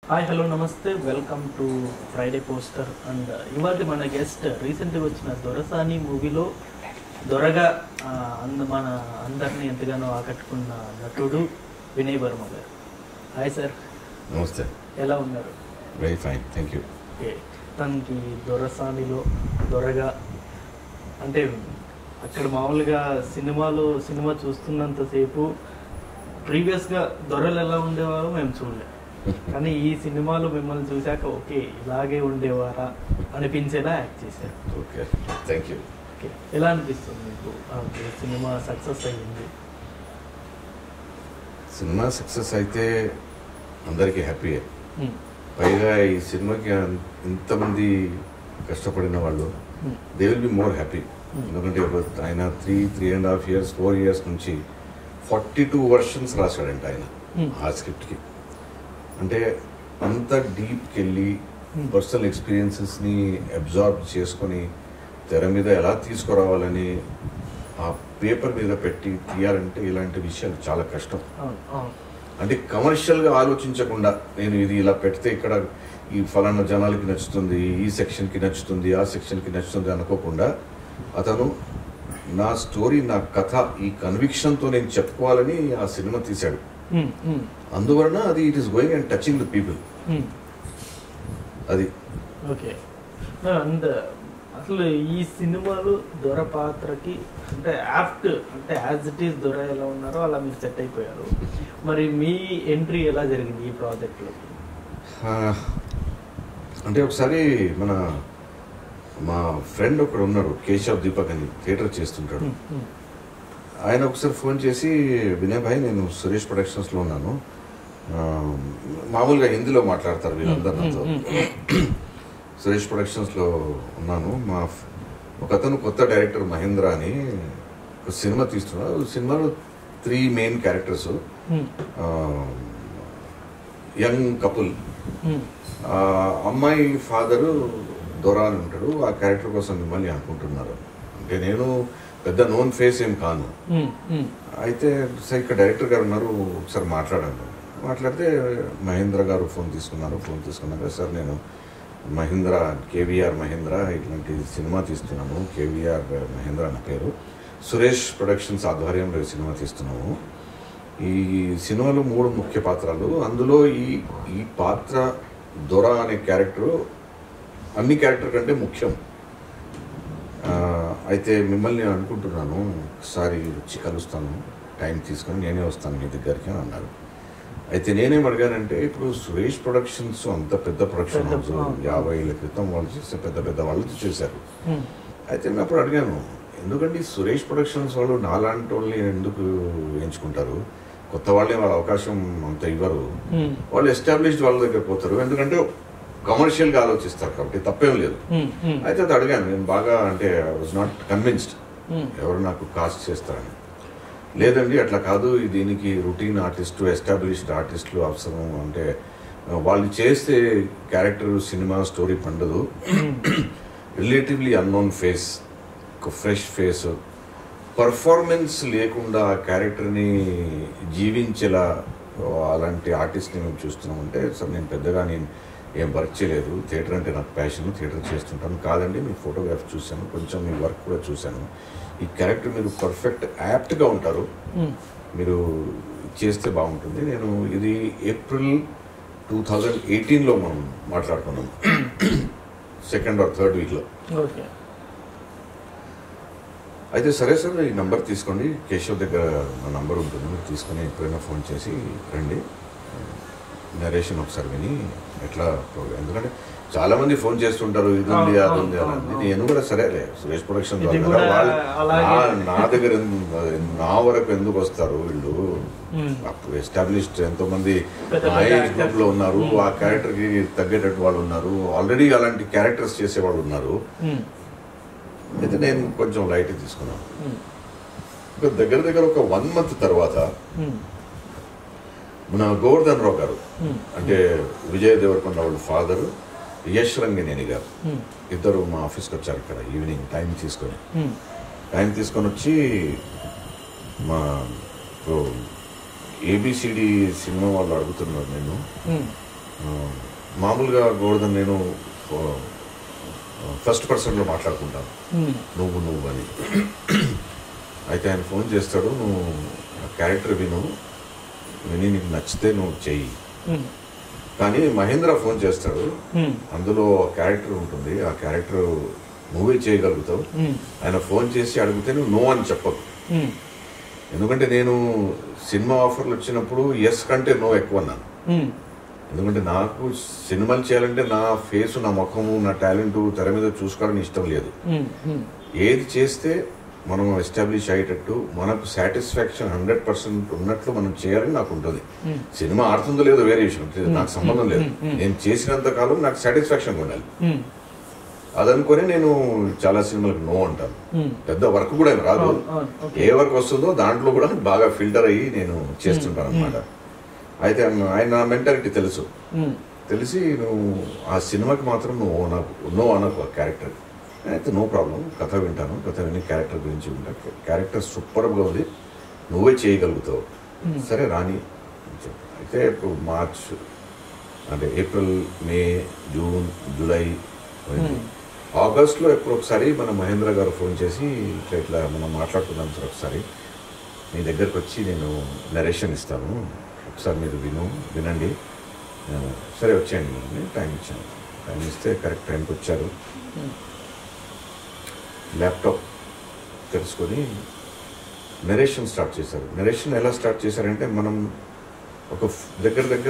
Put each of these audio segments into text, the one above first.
Hi hello namaste welcome to Friday poster and ఇవాళ మన guest రీసెంట్గా వచ్చిన దొరసాని మూవీలో దొరగా ఆ, అంద మన అందరినీ ఎంతగానో ఆకట్టుకున్న నటుడు వినయ్ వర్మ గారు హాయ్ సార్ నమస్తే ఎలా ఉన్నారు very fine thank you okay తనకి దొరసానిలో దొరగా అంటే అక్కడ మామూలుగా సినిమాలో సినిమా చూస్తున్నంతసేపు ప్రీవియస్గా దొరలు ఎలా ఉండేవారో మేము చూడలేం కానీ ఈ సినిమాలో మిమ్మల్ని చూశాక ఓకే ఇలాగే ఉండేవారా అనిపించేలా యాక్ట్ చేశారు ఓకే థ్యాంక్ యూ ఓకే ఎలా అనిపిస్తుంది మీకు ఆ, ఈ సినిమా సక్సెస్ అయ్యింది సినిమా సక్సెస్ అయితే అందరికీ హ్యాపీయే ఉమ్, పైగా ఈ సినిమాకి అన్- ఇంతమంది కష్టపడిన వాళ్ళు um, they will be more happy ఎందుకంటే ఒక- ఆయన three three and half years four years నుంచి ఫార్టీ టూ వర్షన్స్ రాశాడంట ఆయన Hmm. ఆ స్క్రిప్ట్కి అంటే అంత డీప్కి వెళ్ళి Hmm. పర్సనల్ ఎక్స్పీరియన్సెస్ని అబ్జార్బ్ చేసుకొని తెర మీద ఎలా తీసుకురావాలని ఆ పేపర్ మీద పెట్టి తీయాలంటే ఇలాంటి విషయాలు చాలా కష్టం అవును అవును అంటే కమర్షియల్గా ఆలోచించకుండా నేను ఇది ఇలా పెడితే ఇక్కడ ఈ ఫలానా జనాలకి నచ్చుతుంది ఈ సెక్షన్కి నచ్చుతుంది ఆ సెక్షన్కి నచ్చుతుంది అనుకోకుండా అతను నా స్టోరీ నా కథ ఈ కన్విక్షన్తో నేను చెప్పుకోవాలని ఆ సినిమా తీశాడు ఉమ్, ఉమ్, అందువలన అది it is going and touching the people um. అది ఓకే అండ్ అసలు ఈ సినిమాలో దొర పాత్రకి అంటే యాప్ట్ అంటే యాజ్ ఇట్ ఈస్ దొర ఎలా ఉన్నారో అలా మీరు సెట్ అయిపోయారు మరి మీ ఎంట్రీ ఎలా జరిగింది ఈ ప్రాజెక్ట్లో ఆ, అంటే ఒకసారి మన మా ఫ్రెండ్ ఒకడు ఉన్నారు కేశవ్ దీపక్ అని థియేటర్ చేస్తుంటాడు ఆయన ఒకసారి ఫోన్ చేసి వినయ్ భాయ్ నేను సురేష్ ప్రొడక్షన్స్లో ఉన్నాను ఆ, మామూలుగా హిందీలో మాట్లాడతారు వీళ్ళందరూ నాతో సురేష్ ప్రొడక్షన్స్లో ఉన్నాను మా ఫ్- ఒక అతను కొత్త డైరెక్టర్ మహేంద్ర అని ఒక సినిమా తీస్తున్నాడు సినిమాలో three main characters young couple ఆ అమ్మాయి ఫాదరు దొర అని ఉంటాడు ఆ క్యారెక్టర్ కోసం మిమ్మల్ని అనుకుంటున్నారు అంటే నేను పెద్ద నోన్ ఫేస్ ఏం కాను అయితే సార్ ఇక్కడ డైరెక్టర్ గారు ఉన్నారు ఒకసారి మాట్లాడాను మాట్లాడితే మహేంద్ర గారు ఫోన్ తీసుకున్నారు ఫోన్ తీసుకున్నాక సార్ నేను మహేంద్ర కేవీఆర్ మహేంద్ర ఇట్లాంటి సినిమా తీస్తున్నాము కేవీఆర్ మహేంద్ర అన్న పేరు సురేష్ ప్రొడక్షన్స్ ఆధ్వర్యంలో ఈ సినిమా తీస్తున్నాము ఈ సినిమాలో మూడు ముఖ్య పాత్రలు అందులో ఈ ఈ పాత్ర దొర అనే క్యారెక్టర్ అన్ని క్యారెక్టర్ కంటే ముఖ్యం ఆ, అయితే మిమ్మల్ని నేను అనుకుంటున్నాను ఒకసారి వచ్చి కలుస్తాను టైం తీసుకొని నేనే వస్తాను మీ దగ్గరికి అని అన్నారు అయితే నేనేం అడిగానంటే ఇప్పుడు సురేష్ ప్రొడక్షన్స్ అంత పెద్ద ప్రొడక్షన్ పెద్ద- హౌస్ ఆ. యాభై ఏళ్ళ క్రితం వాళ్ళు చేసే పెద్ద పెద్ద వాళ్ళు చేశారు అయితే నేను అప్పుడు అడిగాను ఎందుకంటే ఈ సురేష్ ప్రొడక్షన్స్ వాళ్ళు నాలాంటి వాళ్ళని ఎందుకు ఎంచుకుంటారు కొత్త వాళ్ళే వాళ్ళ అవకాశం అంత ఇవ్వరు వాళ్ళు ఎస్టాబ్లిష్డ్ వాళ్ళ దగ్గర పోతారు ఎందుకంటే కమర్షియల్గా ఆలోచిస్తారు కాబట్టి తప్పేం లేదు అయితే అది అడిగాను నేను బాగా అంటే ఐ వాజ్ నాట్ కన్విన్స్డ్ ఎవరు నాకు కాస్ట్ చేస్తారని లేదండి అట్లా కాదు ఈ దీనికి రొటీన్ ఆర్టిస్టు ఎస్టాబ్లిష్డ్ ఆర్టిస్టులు అవసరం అంటే ఆ, వాళ్ళు చేస్తే క్యారెక్టర్ సినిమా స్టోరీ పండదు రిలేటివ్లీ అన్నోన్ ఫేస్ ఒక ఫ్రెష్ ఫేస్ పర్ఫార్మెన్స్ లేకుండా ఆ క్యారెక్టర్ని జీవించేలా అలాంటి ఆర్టిస్ట్ని మేము చూస్తున్నామంటే సార్ నేను పెద్దగా నేను ఏం వర్క్ చేయలేదు థియేటర్ అంటే నాకు ప్యాషన్ థియేటర్ చేస్తుంటాను కాదండి మీ ఫోటోగ్రాఫ్ చూశాను కొంచెం మీ వర్క్ కూడా చూశాను ఈ క్యారెక్టర్ మీరు పర్ఫెక్ట్ యాప్ట్గా ఉంటారు మీరు చేస్తే బాగుంటుంది నేను ఇది ఏప్రిల్ టూ థౌజండ్ ఎయిటీన్లో మనం మాట్లాడుకున్నాం సెకండ్ ఆర్ థర్డ్ వీక్లో ఓకే అయితే సరే సార్ ఈ నంబర్ తీసుకోండి కేశవ్ దగ్గర నా నంబర్ ఉంటుంది మీరు తీసుకొని ఎప్పుడైనా ఫోన్ చేసి రండి నరేషన్ ఒకసారి విని ఎట్లా ప్రోగ్రామ్ ఎందుకంటే చాలా మంది ఫోన్ చేస్తుంటారు ఇది ఉంది అవును, అది ఉంది అవును, అలా ఉంది. అవును. నేను కూడా సరేలే సురేష్ ప్రొడక్షన్ ఇది వాళ్ళు కూడా కదా, వాళ్ళు అలాగే. నా- నా దగ్గర ఎందు- నా వరకు ఎందుకు వస్తారు వీళ్ళు అప్పుడు ఎస్టాబ్లిష్డ్ ఎంతో మంది పెద్ద నా పెద్ద ఏజ్ actors. గ్రూప్ లో ఉన్నారు ఆ క్యారెక్టర్ కి తగ్గేటట్టు వాళ్ళు ఉన్నారు ఆల్రెడీ అలాంటి క్యారెక్టర్స్ చేసే వాళ్ళు ఉన్నారు అయితే నేను కొంచెం లైట్ తీసుకున్నాను ఒక దగ్గర దగ్గర ఒక వన్ మంత్ తర్వాత మన గోవర్ధన్ రావు గారు అంటే విజయ్ దేవరకొండ వాళ్ళ ఫాదర్ యశ్ రంగినేని గారు ఇద్దరు మా ఆఫీస్కి వచ్చారు ఇక్కడ ఈవినింగ్ టైం తీసుకొని టైం తీసుకొని వచ్చి మా ఏబిసిడి సినిమా వాళ్ళు అడుగుతున్నారు నేను ఆ, మామూలుగా గోవర్ధన్ నేను ఫస్ట్ పర్సన్లో మాట్లాడుకుంటాను ఉమ్, నువ్వు నువ్వు అని అయితే ఆయన ఫోన్ చేస్తాడు నువ్వు ఆ క్యారెక్టర్ విను విని నీకు నచ్చితే నువ్వు చెయ్యి ఉమ్, కానీ మహేంద్ర ఫోన్ చేస్తాడు ఉమ్, అందులో క్యారెక్టర్ ఉంటుంది ఆ క్యారెక్టర్ నువ్వే చేయగలుగుతావు ఉమ్, ఆయన ఫోన్ చేసి అడిగితే నువ్వు నో అని చెప్పదు ఉమ్, ఎందుకంటే నేను సినిమా ఆఫర్లు వచ్చినప్పుడు ఎస్ కంటే నో ఎక్కువ అన్నాను ఉమ్, ఎందుకంటే నాకు సినిమాలు చేయాలంటే నా ఫేస్ నా ముఖము నా టాలెంట్ తెర మీద చూసుకోవాలని ఇష్టం లేదు ఉమ్, ఉమ్, ఏది చేస్తే మనం ఎస్టాబ్లిష్ అయ్యేటట్టు మనకు సాటిస్ఫాక్షన్ హండ్రెడ్ పర్సెంట్ ఉన్నట్లు మనం చేయాలని నాకు ఉంటుంది ఉమ్, సినిమా ఆడుతుందో లేదో వేరే విషయం ఇది నాకు సంబంధం లేదు మ్మ్, మ్మ్. నేను చేసినంత కాలం నాకు సాటిస్ఫాక్షన్ ఉండాలి ఉమ్, అదనుకొని నేను చాలా సినిమాలకు నో అంటాను ఉమ్. పెద్ద వర్క్ కూడా ఏం రాదు అవును, అవును, ఓకే. ఏ వర్క్ వస్తుందో దాంట్లో కూడా బాగా ఫిల్టర్ అయ్యి నేను చేస్తుంటాను అనమాట అయితే ఆయన- ఆయన నా మెంటాలిటీ తెలుసు ఉమ్, తెలిసి నువ్వు ఆ సినిమాకి మాత్రం నువ్వు నాకు నో అనకు ఆ క్యారెక్టర్ అయితే నో ప్రాబ్లం కథ వింటాను కథ విని క్యారెక్టర్ గురించి వింటా క్యారెక్టర్ సూపర్గా ఉంది నువ్వే చేయగలుగుతావు Hmm. సరే రాని అని చెప్పు. అయితే ఇప్పుడు మార్చ్ అంటే April May June July Hmm. ఆగస్ట్లో ఎప్పుడు ఒకసారి మన మహేంద్ర గారు ఫోన్ చేసి ఇట్లా ఇట్లా మనం మాట్లాడుకుందాం సార్ ఒకసారి మీ దగ్గరకు వచ్చి నేను నరేషన్ ఇస్తాను ఒకసారి మీరు విను వినండి ఆ, సరే వచ్చేయండి నేను టైం ఇచ్చాను టైం ఇస్తే కరెక్ట్ టైంకి వచ్చారు ఉమ్, ల్యాప్టాప్ తెలుసుకొని నరేషన్ స్టార్ట్ చేశారు నరేషన్ ఎలా స్టార్ట్ చేశారంటే మనం ఒక ఫ్- దగ్గర దగ్గర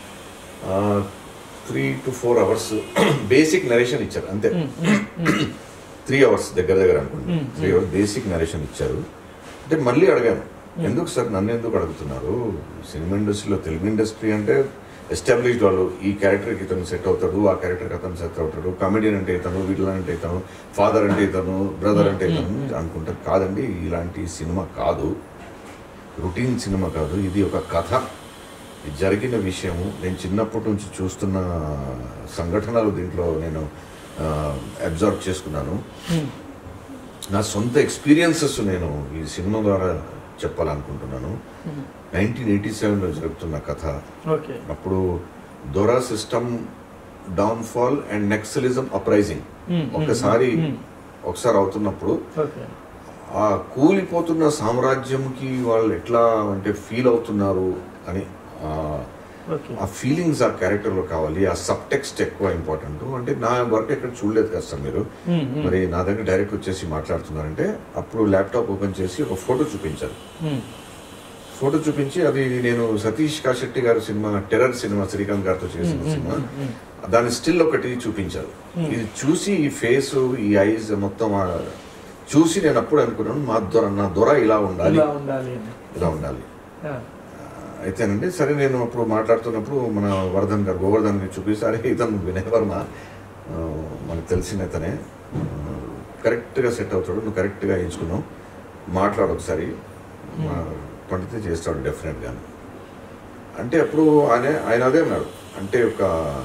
three to four hours basic narration ఇచ్చారు అంతే ఉమ్, ఉమ్, ఉమ్, త్రీ అవర్స్ దగ్గర దగ్గర అనుకోండి Hmm. Three hours basic narration ఇచ్చారు అంటే మళ్ళీ అడిగాను ఎందుకు సార్ నన్ను ఎందుకు అడుగుతున్నారు సినిమా ఇండస్ట్రీలో తెలుగు ఇండస్ట్రీ అంటే ఎస్టాబ్లిష్డ్ వాళ్ళు ఈ క్యారెక్టర్కి ఇతను సెట్ అవుతాడు ఆ క్యారెక్టర్కి అతను సెట్ అవుతాడు కామెడియన్ అంటే ఇతను విలన్ అంటే ఇతను ఫాదర్ అంటే ఇతను బ్రదర్ అంటే ఇతను అనుకుంటారు కాదండి ఇలాంటి సినిమా కాదు రొటీన్ సినిమా కాదు ఇది ఒక కథ ఇది జరిగిన విషయము నేను చిన్నప్పటి నుంచి చూస్తున్న సంఘటనలు దీంట్లో నేను అబ్జర్వ్ చేసుకున్నాను ఉమ్, నా సొంత ఎక్స్పీరియన్సెస్ నేను ఈ సినిమా ద్వారా చెప్పాలనుకుంటున్నాను ఉమ్. నైన్టీన్ ఎయిటీ సెవెన్లో జరుగుతున్న కథ ఓకే అప్పుడు dora system downfall and Naxalism uprising um, ఒక్కసారి ఉమ్, ఒకసారి అవుతున్నప్పుడు ఓకే ఆ కూలిపోతున్న సామ్రాజ్యంకి వాళ్ళు ఎట్లా అంటే ఫీల్ అవుతున్నారు అని ఆ, ఓకే ఆ ఫీలింగ్స్ ఆ క్యారెక్టర్లో కావాలి ఆ సబ్ టెక్స్ట్ ఎక్కువ ఇంపార్టెంట్ అంటే నా వర్క్ ఎక్కడ చూడలేదు కదా సార్ మీరు ఉమ్, ఉమ్, మరి నా దగ్గర డైరెక్ట్ వచ్చేసి మాట్లాడుతున్నారంటే అప్పుడు ల్యాప్టాప్ ఓపెన్ చేసి ఒక ఫోటో చూపించారు ఉమ్, ఫోటో చూపించి అది నేను సతీష్ కాశెట్టి గారి సినిమా టెర్రర్ సినిమా శ్రీకాంత్ గారితో చేసిన ఉమ్, సినిమా ఉమ్, ఉమ్, దాని స్టిల్ ఒకటి చూపించారు Hmm. ఇది చూసి ఈ ఫేస్ ఈ ఐజ్ మొత్తం ఆ చూసి నేను అప్పుడు అనుకున్నాను మా దొర నా దొర ఇలా ఉండాలి ఇలా ఉండాలి అని ఇలా ఉండాలి ఆ, అయితేనండి సరే నేను అప్పుడు మాట్లాడుతున్నప్పుడు మన వర్ధన్ గారు గోవర్ధన్ గారు చూపిస్తే అరే ఇతను వినయ్ వర్మ ఆ, మనకు తెలిసిన అతనే ఆ, కరెక్ట్గా సెట్ అవుతాడు నువ్వు కరెక్ట్గా ఎంచుకున్నావు మాట్లాడు ఒకసారి మా పండితే చేస్తాడు డెఫినెట్గా అంటే అప్పుడు ఆయన ఆయన అదే అన్నాడు అంటే ఒక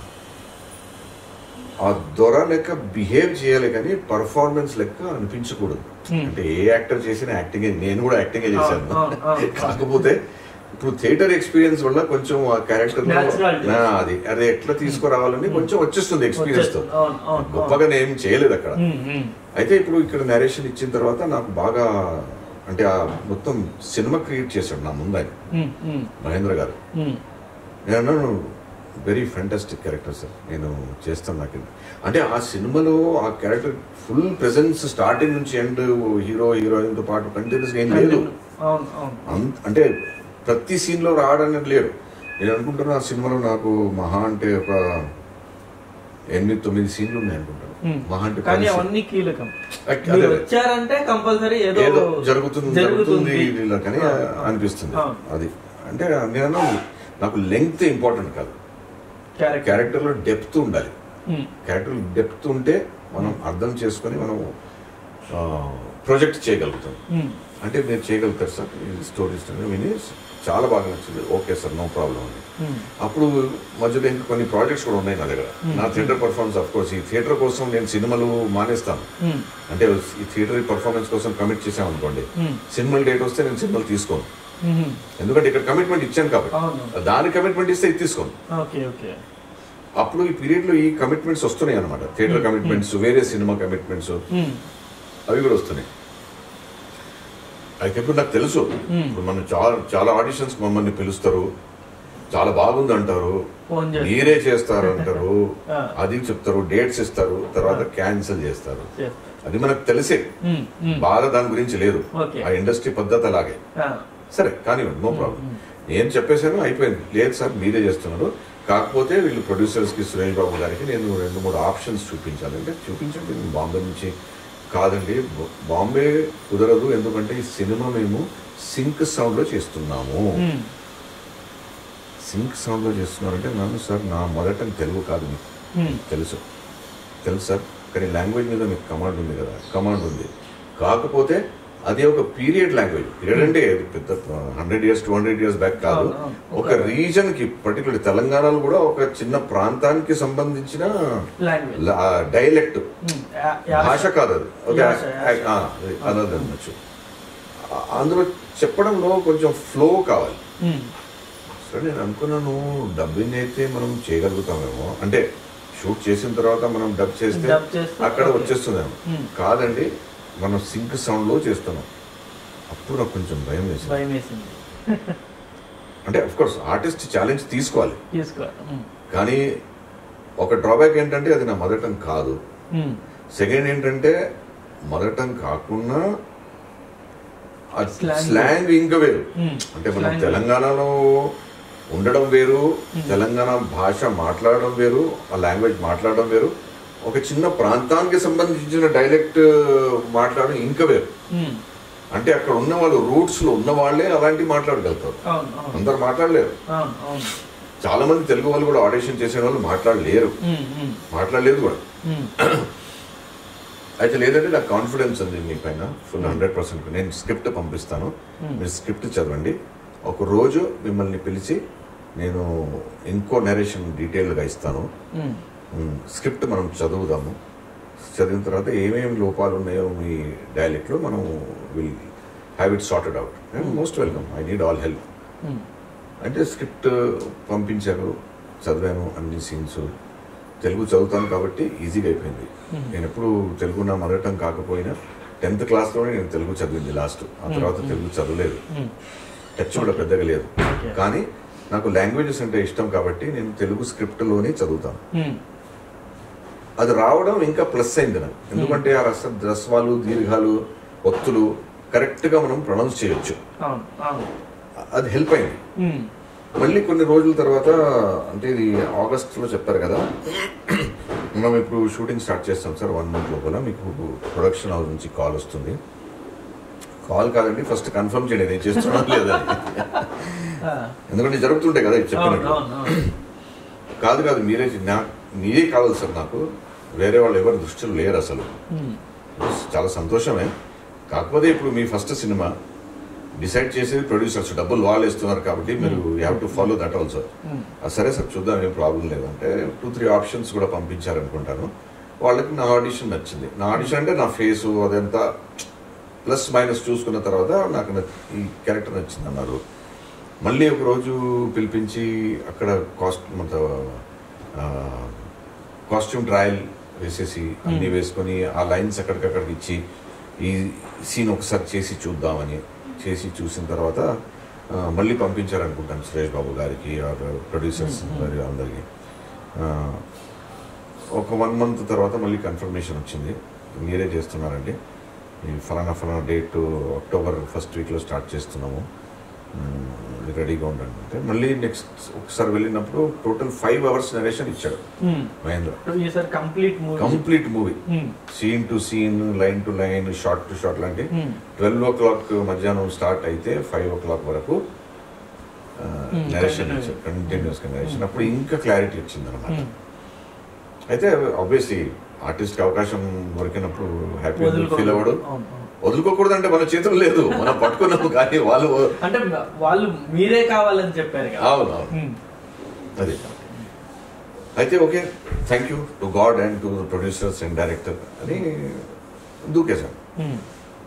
ఆ దొర లెక్క బిహేవ్ చేయాలి కానీ పర్ఫార్మెన్స్ లెక్క అనిపించకూడదు Hmm. అంటే ఏ యాక్టర్ చేసిన యాక్టింగ్ నేను కూడా యాక్టింగే చేశాను అవును, అవును, అవును. కాకపోతే ఇప్పుడు థియేటర్ ఎక్స్పీరియన్స్ వల్ల కొంచెం ఆ క్యారెక్టర్ Naturality. అది అది ఎట్లా తీసుకురావాలని కొంచెం వచ్చేస్తుంది ఎక్స్పీరియన్స్ తో వచ్చేస్తుంది. అవును, అవును, గొప్పగా నేను ఏం చేయలేదు అక్కడ ఉమ్, ఉమ్, అయితే ఇప్పుడు ఇక్కడ నరేషన్ ఇచ్చిన తర్వాత నాకు బాగా అంటే ఆ మొత్తం సినిమా క్రియేట్ చేశాడు నా ముందు ఆయన ఉమ్, ఉమ్, మహేంద్ర గారు ఉమ్, నేను అన్నాను వెరీ ఫెంటాస్టిక్ క్యారెక్టర్ సార్ నేను చేస్తాను నాకు ఇది." అంటే ఆ సినిమాలో ఆ క్యారెక్టర్ ఫుల్ ప్రెసెన్స్ స్టార్టింగ్ నుంచి ఎండ్ హీరో హీరోయిన్ తో పాటు కంటిన్యూస్ ఏం లేదు అవును అవును అంత- అంటే ప్రతి సీన్ లో రావడానికి లేరు నేను అనుకుంటున్నా ఆ సినిమాలో నాకు మహా అంటే ఒక ఎనిమిది తొమ్మిది సీన్లు ఉన్నాయి అనుకుంటాను ఉమ్. మహా అంటే కానీ పది అవన్నీ కీలకం అక్- మీరు అదే. వచ్చారంటే కంపల్సరీ ఏదో ఏదో జరుగుతుంది జరుగుతుంది జరుగుతుంది ఇలా కానీ ఆ, అనిపిస్తుంది ఆ. అది అంటే నేను నాకు లెంగ్త్ ఇంపార్టెంట్ కాదు క్యారెక్టర్ క్యారెక్టర్ లో డెప్త్ ఉండాలి ఉమ్, క్యారెక్టర్ డెప్త్ ఉంటే మనం అర్థం చేసుకొని మనం ప్రొజెక్ట్ చేయగలుగుతాం ఉమ్, అంటే మీరు చేయగలుగుతారు సార్ ఈ స్టోరీస్ విని చాలా బాగా నచ్చింది ఓకే సార్ నో ప్రాబ్లం అని ఉమ్, అప్పుడు మధ్యలో ఇంకా కొన్ని ప్రాజెక్ట్స్ కూడా ఉన్నాయి నా దగ్గర Hmm. నా థియేటర్ పర్ఫార్మెన్స్ అఫ్ కోర్స్ ఈ థియేటర్ కోసం నేను సినిమాలు మానేస్తాను ఉమ్, అంటే ఈ థియేటర్ పర్ఫార్మెన్స్ కోసం కమిట్ చేసాం అనుకోండి ఉమ్, సినిమా డేట్ వస్తే నేను సినిమాలు తీసుకోను ఉమ్, ఎందుకంటే ఇక్కడ కమిట్మెంట్ ఇచ్చాను కాబట్టి అవును దాని కమిట్మెంట్ ఇస్తే ఇది తీసుకోను ఓకే ఓకే అప్పుడు ఈ పీరియడ్ లో ఈ కమిట్మెంట్స్ వస్తున్నాయి అనమాట థియేటర్ కమిట్మెంట్స్ వేరే సినిమా కమిట్మెంట్స్ ఉమ్, అవి కూడా వస్తున్నాయి అయితే ఇప్పుడు నాకు తెలుసు Hmm. ఇప్పుడు మనం చాలా చాలా ఆడిషన్స్ మమ్మల్ని పిలుస్తారు చాలా బాగుంది అంటారు ఫోన్ చేసి మీరే చేస్తారు అంటారు ఆ. అది చెప్తారు డేట్స్ ఇస్తారు తర్వాత క్యాన్సిల్ చేస్తారు చేస్తా. అది మనకు తెలిసే ఉమ్, ఉమ్, బాధ దాని గురించి లేదు Okay. ఆ ఇండస్ట్రీ పద్ధతి అలాగే ఆ, సరే కానివ్వండి నో ప్రాబ్లం నేను చెప్పేశాను అయిపోయింది లేదు సార్ మీరే చేస్తున్నారు కాకపోతే వీళ్ళు ప్రొడ్యూసర్స్ కి సురేష్ బాబు గారికి నేను రెండు మూడు ఆప్షన్స్ చూపించాను అంటే చూపించండి నేను బాంబే నుంచి కాదండి బ- బాంబే కుదరదు ఎందుకంటే ఈ సినిమా మేము సింక్ సౌండ్ లో చేస్తున్నాము ఉమ్, సింక్ సౌండ్ లో చేస్తున్నారంటే నన్ను సార్ నా మొదట తెలుగు కాదు మీకు ఉమ్, తెలుసు తెలుసు సార్ కానీ లాంగ్వేజ్ మీద మీకు కమాండ్ ఉంది కదా కమాండ్ ఉంది కాకపోతే అది ఒక పీరియడ్ లాంగ్వేజ్ పీరియడ్ అంటే ఇది పెద్ద hundred years two hundred years back కాదు అవును, అవును. ఒక రీజన్ కి పర్టికులర్ తెలంగాణలో కూడా ఒక చిన్న ప్రాంతానికి సంబంధించిన లాంగ్వేజ్ డైలెక్ట్ ఉమ్, యా- యాస. భాష కాదు అది ఒక యాస, యాస. ఆ, అది అన్నది అనొచ్చు ఆ- అందులో చెప్పడంలో కొంచెం ఫ్లో కావాలి ఉమ్, సరే నేను అనుకున్నాను డబ్బింగ్ అయితే మనం చేయగలుగుతామేమో అంటే షూట్ చేసిన తర్వాత మనం డబ్ చేస్తే డబ్ చేస్తే అక్కడ ఓకే. వచ్చేస్తుందేమో Hmm. కాదండి మనం సింక్ సౌండ్ లో చేస్తున్నాం అప్పుడు నాకు కొంచెం భయం వేసింది భయం వేసింది అంటే అఫ్ కోర్స్ ఆర్టిస్ట్ ఛాలెంజ్ తీసుకోవాలి తీసుకో ఉమ్, కానీ ఒక డ్రాబ్యాక్ ఏంటంటే అది నా మదర్ టంగ్ కాదు ఉమ్, సెకండ్ ఏంటంటే మదర్ టంగ్ కాకుండా Slang. స్లాంగ్ ఇంకా వేరు ఉమ్, అంటే మనం slang. తెలంగాణలో ఉండడం వేరు తెలంగాణ భాష మాట్లాడడం వేరు ఆ లాంగ్వేజ్ మాట్లాడడం వేరు ఒక చిన్న ప్రాంతానికి సంబంధించిన డైలెక్ట్ మాట్లాడడం ఇంకా వేరు ఉమ్, అంటే అక్కడ ఉన్న వాళ్ళు రూట్స్ లో ఉన్న వాళ్ళే అలాంటివి మాట్లాడగలుగుతారు అవును అవును అందరు మాట్లాడలేరు అవును అవును చాలా మంది తెలుగు వాళ్ళు కూడా ఆడిషన్ చేసే వాళ్ళు మాట్లాడలేరు ఉమ్, ఉమ్, మాట్లాడలేదు కూడా ఉమ్, అయితే లేదంటే నాకు కాన్ఫిడెన్స్ ఉంది మీ పైన ఫుల్ హండ్రెడ్ పర్సెంట్ నేను స్క్రిప్ట్ పంపిస్తాను మీరు స్క్రిప్ట్ చదవండి ఒక రోజు మిమ్మల్ని పిలిచి నేను ఇంకో నరేషన్ డీటెయిల్గా ఇస్తాను ఉమ్, ఉమ్, స్క్రిప్ట్ మనం చదువుదాము చదివిన తర్వాత ఏమేమి లోపాలు ఉన్నాయో మీ డైలెక్ట్లో మనం will have it sorted out most welcome I need all help um, అంటే స్క్రిప్ట్ పంపించారు చదివాను అన్ని సీన్స్ తెలుగు చదువుతాను కాబట్టి ఈజీగా అయిపోయింది నేను ఎప్పుడు తెలుగు నా మదర్ టంగ్ కాకపోయినా టెన్త్ క్లాస్లోనే నేను తెలుగు చదివింది లాస్ట్ ఆ తర్వాత తెలుగు చదవలేదు ఉమ్, టచ్ కూడా పెద్దగా లేదు Okay. కానీ నాకు లాంగ్వేజెస్ అంటే ఇష్టం కాబట్టి నేను తెలుగు స్క్రిప్ట్లోనే చదువుతాను ఉమ్, అది రావడం ఇంకా ప్లస్ అయింది నాకు ఎందుకంటే ఆ రస రస్వాలు దీర్ఘాలు ఒత్తులు కరెక్ట్గా మనం ప్రొనౌన్స్ చేయొచ్చు అవును అవును అది హెల్ప్ అయింది ఉమ్, మళ్ళీ కొన్ని రోజుల తర్వాత అంటే ఇది ఆగస్ట్లో చెప్పారు కదా మనం ఇప్పుడు షూటింగ్ స్టార్ట్ చేస్తాం సార్ వన్ మంత్ లోపల మీకు ప్రొడక్షన్ హౌస్ నుంచి కాల్ వస్తుంది కాల్ కాదండి ఫస్ట్ కన్ఫర్మ్ చేయండి నేను చేస్తున్నాను లేదా ఆ, ఎందుకంటే జరుగుతుంటాయి కదా ఇది అవును చెప్పినట్టు అవును అవును కాదు కాదు మీరే నా మీరే కావాలి సార్ నాకు వేరే వాళ్ళు ఎవరు దృష్టిలో లేరు అసలు ఉమ్, చాలా సంతోషమే కాకపోతే ఇప్పుడు మీ ఫస్ట్ సినిమా డిసైడ్ చేసేది ప్రొడ్యూసర్స్ డబ్బులు వాళ్ళు ఇస్తున్నారు కాబట్టి మీరు you have to follow that also um, సరే సార్ చూద్దాం ఏం ప్రాబ్లం లేదు అంటే టూ త్రీ ఆప్షన్స్ కూడా పంపించారనుకుంటాను వాళ్ళకి నా ఆడిషన్ నచ్చింది నా ఆడిషన్ అంటే నా ఫేసు అదంతా ప్లస్ మైనస్ చూసుకున్న తర్వాత నాకు నచ్- ఈ క్యారెక్టర్ నచ్చింది అన్నారు మళ్ళీ ఒక రోజు పిలిపించి అక్కడ కాస్ట్ మొత్త కాస్ట్యూమ్ ట్రయల్ వేసేసి అన్నీ వేసుకొని ఆ లైన్స్ ఎక్కడికక్కడికి ఇచ్చి ఈ సీన్ ఒకసారి చేసి చూద్దామని చేసి చూసిన తర్వాత ఆ, మళ్ళీ పంపించారనుకుంటాను సురేష్ బాబు గారికి ఆర్ ప్రొడ్యూసర్స్ గారి అందరికి ఆ, ఒక వన్ మంత్ తర్వాత మళ్ళీ కన్ఫర్మేషన్ వచ్చింది మీరే చేస్తున్నారండి ఈ ఫలానా ఫలానా డేట్ అక్టోబర్ ఫస్ట్ వీక్లో స్టార్ట్ చేస్తున్నాము మ్, మీరు రెడీగా ఉండండి అంటే మళ్ళీ నెక్స్ట్ ఒకసారి వెళ్ళినప్పుడు టోటల్ ఫైవ్ అవర్స్ నరేషన్ ఇచ్చాడు ఉమ్. మహేంద్ర ఈసారి complete movie complete movie um, scene to scene line to line shot to shot లాంటి ఉమ్, ట్వెల్వ్ ఓ క్లాక్ మధ్యాహ్నం స్టార్ట్ అయితే ఫైవ్ ఓ క్లాక్ వరకు Hmm, narration continuous. Continuous narration అప్పుడు ఇంకా clarity వచ్చింది అనమాట ఉమ్. అయితే ఆబ్వియస్లీ ఆర్టిస్ట్ అవకాశం దొరికినప్పుడు హ్యాపీ వదులుకో- ఫీల్ అవ్వడు అవును, అవును. వదులుకోకూడదంటే మన చేతులు లేదు మనం పట్టుకున్నాము కానీ వాళ్ళు అంటే వాళ్ళు మీరే కావాలని చెప్పారు కదా అవును అవును ఉమ్, అది అయితే okay thank you to God and to producers and director అని దూకేశాను ఉమ్,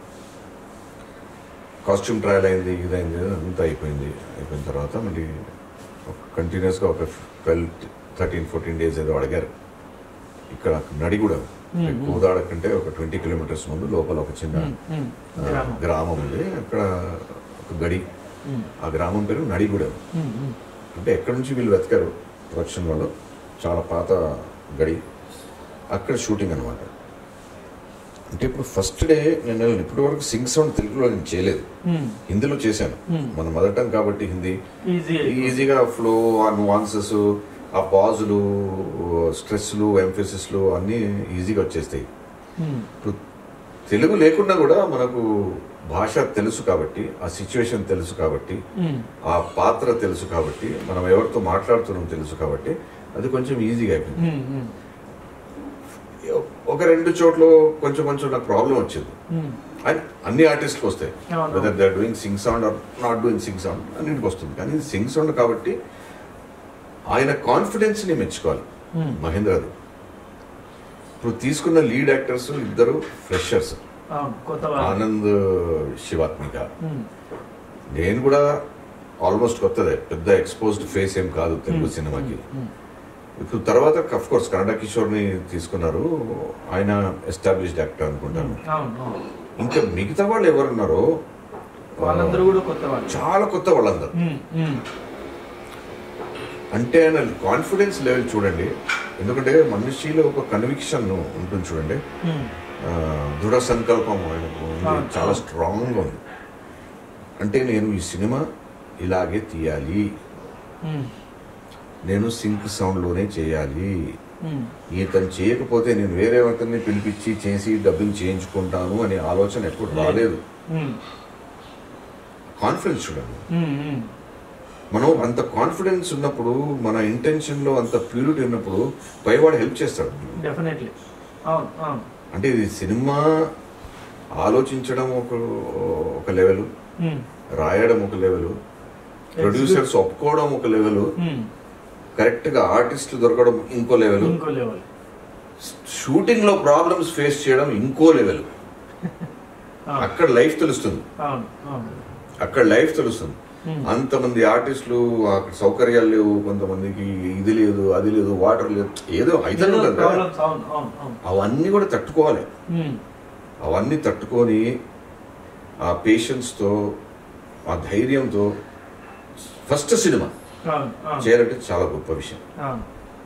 కాస్ట్యూమ్ ట్రయల్ అయింది ఇదైంది అంతా అయిపోయింది అయిపోయిన తర్వాత మళ్ళీ కంటిన్యూస్గా ఒక ట్వెల్వ్ థర్టీన్ ఫోర్టీన్ డేస్ ఏదో అడిగారు ఇక్కడ నడిగూడెం Hmm. కోదాడ కంటే ఒక ట్వంటీ కిలోమీటర్స్ ముందు లోపల ఒక చిన్న ఉమ్, ఉమ్. ఆ, గ్రామం. గ్రామం ఉంది అక్కడ ఒక గడి ఉమ్, ఆ గ్రామం పేరు నడిగూడెం ఉమ్, ఉమ్. అంటే ఎక్కడి నుంచి వీళ్ళు వెతకారు ప్రొడక్షన్ వాళ్ళు చాలా పాత గడి అక్కడ షూటింగ్ అనమాట అంటే ఇప్పుడు ఫస్ట్ డే నేను ఇప్పటి వరకు సింగ్ సౌండ్ తెలుగులో నేను చేయలేదు ఉమ్. హిందీలో చేశాను Hmm. మన మదర్ టంగ్ కాబట్టి హిందీ ఈజీ ఈజీగా ఫ్లో ఆ నువాన్సెస్ ఆ పాజులు స్ట్రెస్లు ఎంఫెసిస్లు అన్నీ ఈజీగా వచ్చేస్తాయి ఉమ్, ఇప్పుడు తెలుగు లేకున్నా కూడా మనకు భాష తెలుసు కాబట్టి ఆ సిచ్యువేషన్ తెలుసు కాబట్టి ఉమ్. ఆ పాత్ర తెలుసు కాబట్టి మనం ఎవరితో మాట్లాడుతున్నాం తెలుసు కాబట్టి అది కొంచెం ఈజీగా అయిపోయింది ఉమ్, ఉమ్. ఒక రెండు చోట్ల కొంచెం కొంచెం నాకు ప్రాబ్లం వచ్చింది ఉమ్. అండ్ అన్ని ఆర్టిస్ట్కి వస్తాయి అవును. Whether they doing sync sound or not doing sync sound అన్నింటికి వస్తుంది కానీ సింగ్ సౌండ్ కాబట్టి ఆయన కాన్ఫిడెన్స్ని మెచ్చుకోవాలి ఉమ్. మహేంద్రది ఇప్పుడు తీసుకున్న లీడ్ యాక్టర్స్ ఇద్దరు ఫ్రెషర్స్ అవును కొత్త వాళ్ళు. ఆనంద్ శివాత్మిక ఉమ్, నేను కూడా ఆల్మోస్ట్ కొత్తదే పెద్ద ఎక్స్పోజ్డ్ ఫేస్ ఏం కాదు తెలుగు సినిమాకి ఉమ్. ఇప్పుడు తర్వాత అఫ్ కోర్స్ కన్నడ కిషోర్ని తీసుకున్నారు ఆయన ఎస్టాబ్లిష్డ్ యాక్టర్ అనుకుంటాను అవును అవును ఇంకా మిగతా వాళ్ళు ఎవరున్నారో వాళ్ళందరూ కూడా కొత్త వాళ్ళు చాలా కొత్త వాళ్ళందరూ ఉమ్, ఉమ్. అంటే ఆయన కాన్ఫిడెన్స్ లెవెల్ చూడండి ఎందుకంటే మనిషిలో ఒక కన్విక్షన్ ఉంటుంది చూడండి ఉమ్. ఆ, దృఢ సంకల్పం ఆయనకు ఉంది. అవును. చాలా స్ట్రాంగ్గా ఉంది అంటే నేను ఈ సినిమా ఇలాగే తీయాలి ఉమ్. నేను సింక్ సౌండ్లోనే చేయాలి ఉమ్. ఇతను చేయకపోతే నేను వేరే ఒకరిని పిలిపించి చేసి డబ్బింగ్ చేయించుకుంటాను అనే ఆలోచన ఎప్పుడు రాలేదు ఉమ్. కాన్ఫిడెన్స్ చూడండి ఉమ్, ఉమ్. మనం అంత కాన్ఫిడెన్స్ ఉన్నప్పుడు మన ఇంటెన్షన్లో అంత ప్యూరిటీ ఉన్నప్పుడు పైవాడు హెల్ప్ చేస్తాడు డెఫినెట్లీ అవును అవును అంటే ఇది సినిమా ఆలోచించడం ఒక ఒక లెవెల్ ఉమ్. రాయడం ఒక లెవెల్ ప్రొడ్యూసర్స్ ఒప్పుకోవడం ఒక లెవెల్ ఉమ్. కరెక్ట్గా ఆర్టిస్టులు దొరకడం ఇంకో లెవెల్ ఇంకో లెవెల్ షూటింగ్ లో ప్రాబ్లమ్స్ ఫేస్ చేయడం ఇంకో లెవెల్ అవును అక్కడ లైఫ్ తెలుస్తుంది అవును అవును అక్కడ లైఫ్ తెలుస్తుంది ఉమ్. అంతమంది ఆర్టిస్టులు అక్కడ సౌకర్యాలు లేవు కొంతమందికి ఇది లేదు అది లేదు వాటర్ లేదు ఏదో అయితే ఉంటుంది కదా ప్రాబ్లమ్స్ అవును అవును అవును అవన్నీ కూడా తట్టుకోవాలి ఉమ్. అవన్నీ తట్టుకొని ఆ పేషెన్స్తో ఆ ధైర్యంతో ఫస్ట్ సినిమా అవును అవును చేయాలంటే చాలా గొప్ప విషయం అవును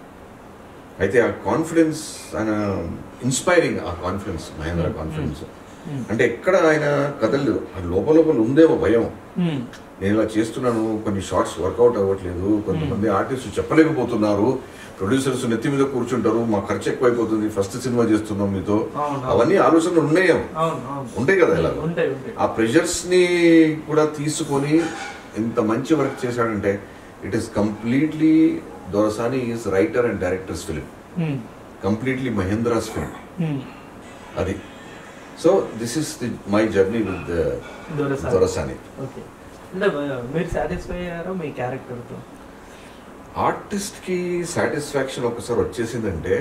అయితే ఆ కాన్ఫిడెన్స్ ఆయన ఇన్స్పైరింగ్ ఆ కాన్ఫిడెన్స్ మహేంద్ర కాన్ఫిడెన్స్ ఉమ్. అంటే ఎక్కడ ఆయన కదలలేదు ఆ లోపల లోపల ఉందేమో భయం ఉమ్. నేను ఇలా చేస్తున్నాను కొన్ని షార్ట్స్ వర్కౌట్ అవ్వట్లేదు కొంతమంది ఆర్టిస్టులు చెప్పలేకపోతున్నారు ప్రొడ్యూసర్స్ నెత్తి మీద కూర్చుంటారు మా ఖర్చు ఎక్కువైపోతుంది ఫస్ట్ సినిమా చేస్తున్నాం మీతో అవును, అవును. అవన్నీ ఆలోచనలు ఉన్నాయేమో అవును అవును ఉంటాయి కదా ఇలా ఉంటాయి ఉంటాయి ఆ ప్రెషర్స్ ని కూడా తీసుకొని ఇంత మంచి వర్క్ చేశాడంటే it is completely Dorasani is writer and director's film um. Completely Mahendra's film um. అది so this is the my journey with Dorasani. Dorasani okay అంటే ఆ, మీరు సాటిస్ఫై అయ్యారా మీ క్యారెక్టర్తో ఆర్టిస్ట్ కి సాటిస్ఫాక్షన్ ఒకసారి వచ్చేసిందంటే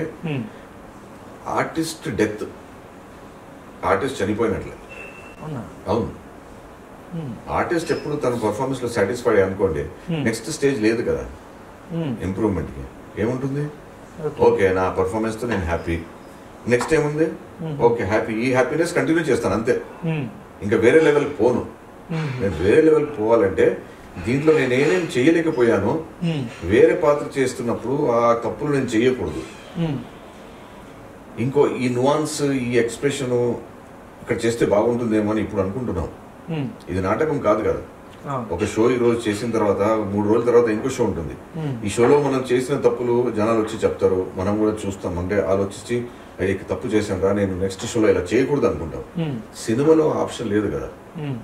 ఆర్టిస్ట్ డెత్ ఆర్టిస్ట్ చనిపోయినట్లే అవునా అవును ఉమ్. ఆర్టిస్ట్ ఎప్పుడు తన పర్ఫార్మెన్స్ లో సాటిస్ఫై అనుకోండి Hmm. నెక్స్ట్ స్టేజ్ లేదు కదా ఉమ్. ఇంప్రూవ్మెంట్ కి ఏముంటుంది ఓకే. ఓకే నా పర్ఫార్మెన్స్ తో నేను హ్యాపీ నెక్స్ట్ ఏముంది Hmm. ఓకే హ్యాపీ ఈ హ్యాపీనెస్ కంటిన్యూ చేస్తాను అంతే ఉమ్. ఇంకా వేరే లెవెల్ పోను ఉమ్. నేను వేరే లెవెల్ పోవాలంటే దీంట్లో నేను ఏమేం చేయలేకపోయానో ఉమ్. వేరే పాత్ర చేస్తున్నప్పుడు ఆ తప్పులు నేను చేయకూడదు ఉమ్. ఇంకో ఈ నువాన్స్ ఈ ఎక్స్ప్రెషన్ ఇక్కడ చేస్తే బాగుంటుందేమో అని ఇప్పుడు అనుకుంటున్నాం ఉమ్. ఇది నాటకం కాదు కదా అవును. ఒక షో ఈ రోజు చేసిన తర్వాత మూడు రోజుల తర్వాత ఇంకో షో ఉంటుంది ఉమ్. ఈ షోలో మనం చేసిన తప్పులు జనాలు వచ్చి చెప్తారు మనం కూడా చూస్తాం అంటే ఆలోచించి అయ్యి తప్పు చేశాను రా నేను నెక్స్ట్ షోలో ఇలా చేయకూడదు అనుకుంటాం ఉమ్. సినిమాలో ఆప్షన్ లేదు కదా ఉమ్.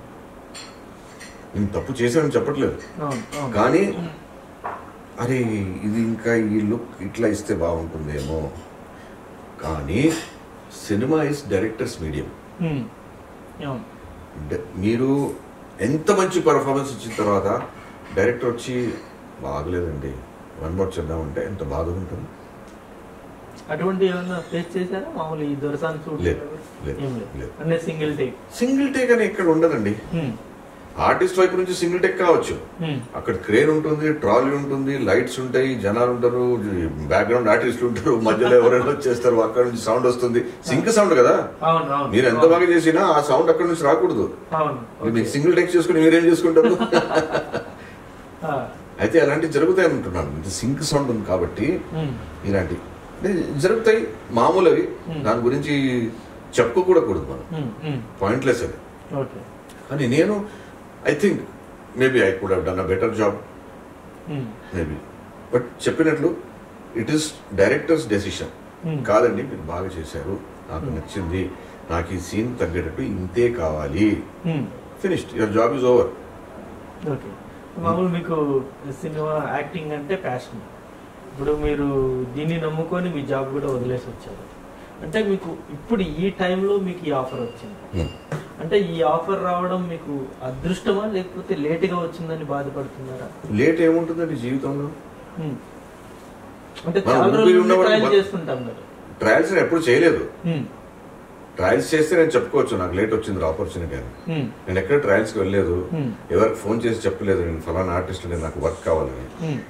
నేను తప్పు చేశానని చెప్పట్లేదు అవును అవును కానీ అరే ఇది ఇంకా ఈ లుక్ ఇట్లా ఇస్తే బాగుంటుందేమో కానీ cinema is director's medium um. అవును డ- మీరు ఎంత మంచి పర్ఫార్మెన్స్ ఇచ్చిన తర్వాత డైరెక్టర్ వచ్చి బాగలేదండి వన్ మోర్ చేద్దామంటే ఎంత బాధగా ఉంటుంది అటువంటి ఏమన్నా ఫేస్ చేశారా మామూలు ఈ దొరసాని చూడ లేదు, లేదు, ఏం లేదు లేదు. అంటే సింగిల్ టేక్ సింగిల్ టేక్ అని ఇక్కడ ఉండదండి ఆర్టిస్ట్ వైపు నుంచి సింగిల్ టెక్ కావచ్చు ఉమ్, అక్కడ క్రేన్ ఉంటుంది ట్రాలీ ఉంటుంది లైట్స్ ఉంటాయి జనాలు ఉంటారు బ్యాక్గ్రౌండ్ ఆర్టిస్టులు ఉంటారు మధ్యలో ఎవరైనా వచ్చేస్తారు అక్కడ నుంచి సౌండ్ వస్తుంది సింక్ సౌండ్ కదా అవును అవును మీరు ఎంత బాగా చేసినా ఆ సౌండ్ అక్కడ నుంచి రాకూడదు అవును మీరు మీకు సింగిల్ టెక్ చేసుకుని మీరేం చేసుకుంటారు ఆ, అయితే అలాంటివి జరుగుతాయి అంటున్నాను ఇంత సింక్ సౌండ్ ఉంది కాబట్టి ఉమ్, ఇలాంటి అంటే జరుగుతాయి మామూలు అవి Hmm. దాని గురించి చెప్పుకోకూడదు మనం ఉమ్, ఉమ్, పాయింట్లెస్ అది ఓకే కానీ నేను I think maybe I could done a better job um, maybe but చెప్పినట్లు it is director's decision um, కాదండి మీరు బాగా చేశారు నాకు నచ్చింది నాకు ఈ సీన్ తగ్గేటట్టు ఇంతే కావాలి um, finished your job is over okay మామూలు మీకు సినిమా యాక్టింగ్ అంటే ప్యాషన్ ఇప్పుడు మీరు దీన్ని నమ్ముకొని మీ జాబ్ కూడా వదిలేసి వచ్చారు అంటే మీకు ఇప్పుడు ఈ టైంలో మీకు ఈ ఆఫర్ వచ్చింది అంటే ఈ ఆఫర్ రావడం మీకు అదృష్టమా లేకపోతే లేటుగా వచ్చిందని బాధపడుతున్నారా లేట్ ఏముంటుందండి జీవితంలో ఉమ్. అంటే మనం చాలా ఊపిరి రోజులు ఉన్నవాడు ట్రయల్ బతు- చేస్తుంటాం కదా ట్రయల్స్ నేను ఎప్పుడు చేయలేదు ఉమ్, ట్రయల్స్ చేస్తే నేను చెప్పుకోవచ్చు నాకు లేట్ వచ్చింది ఆపర్చునిటీ అని ఉమ్, నేను ఎక్కడ ట్రయల్స్కి వెళ్ళలేదు ఉమ్, ఎవరికి ఫోన్ చేసి చెప్పలేదు నేను ఫలానా ఆర్టిస్ట్ నేను నాకు వర్క్ కావాలని um,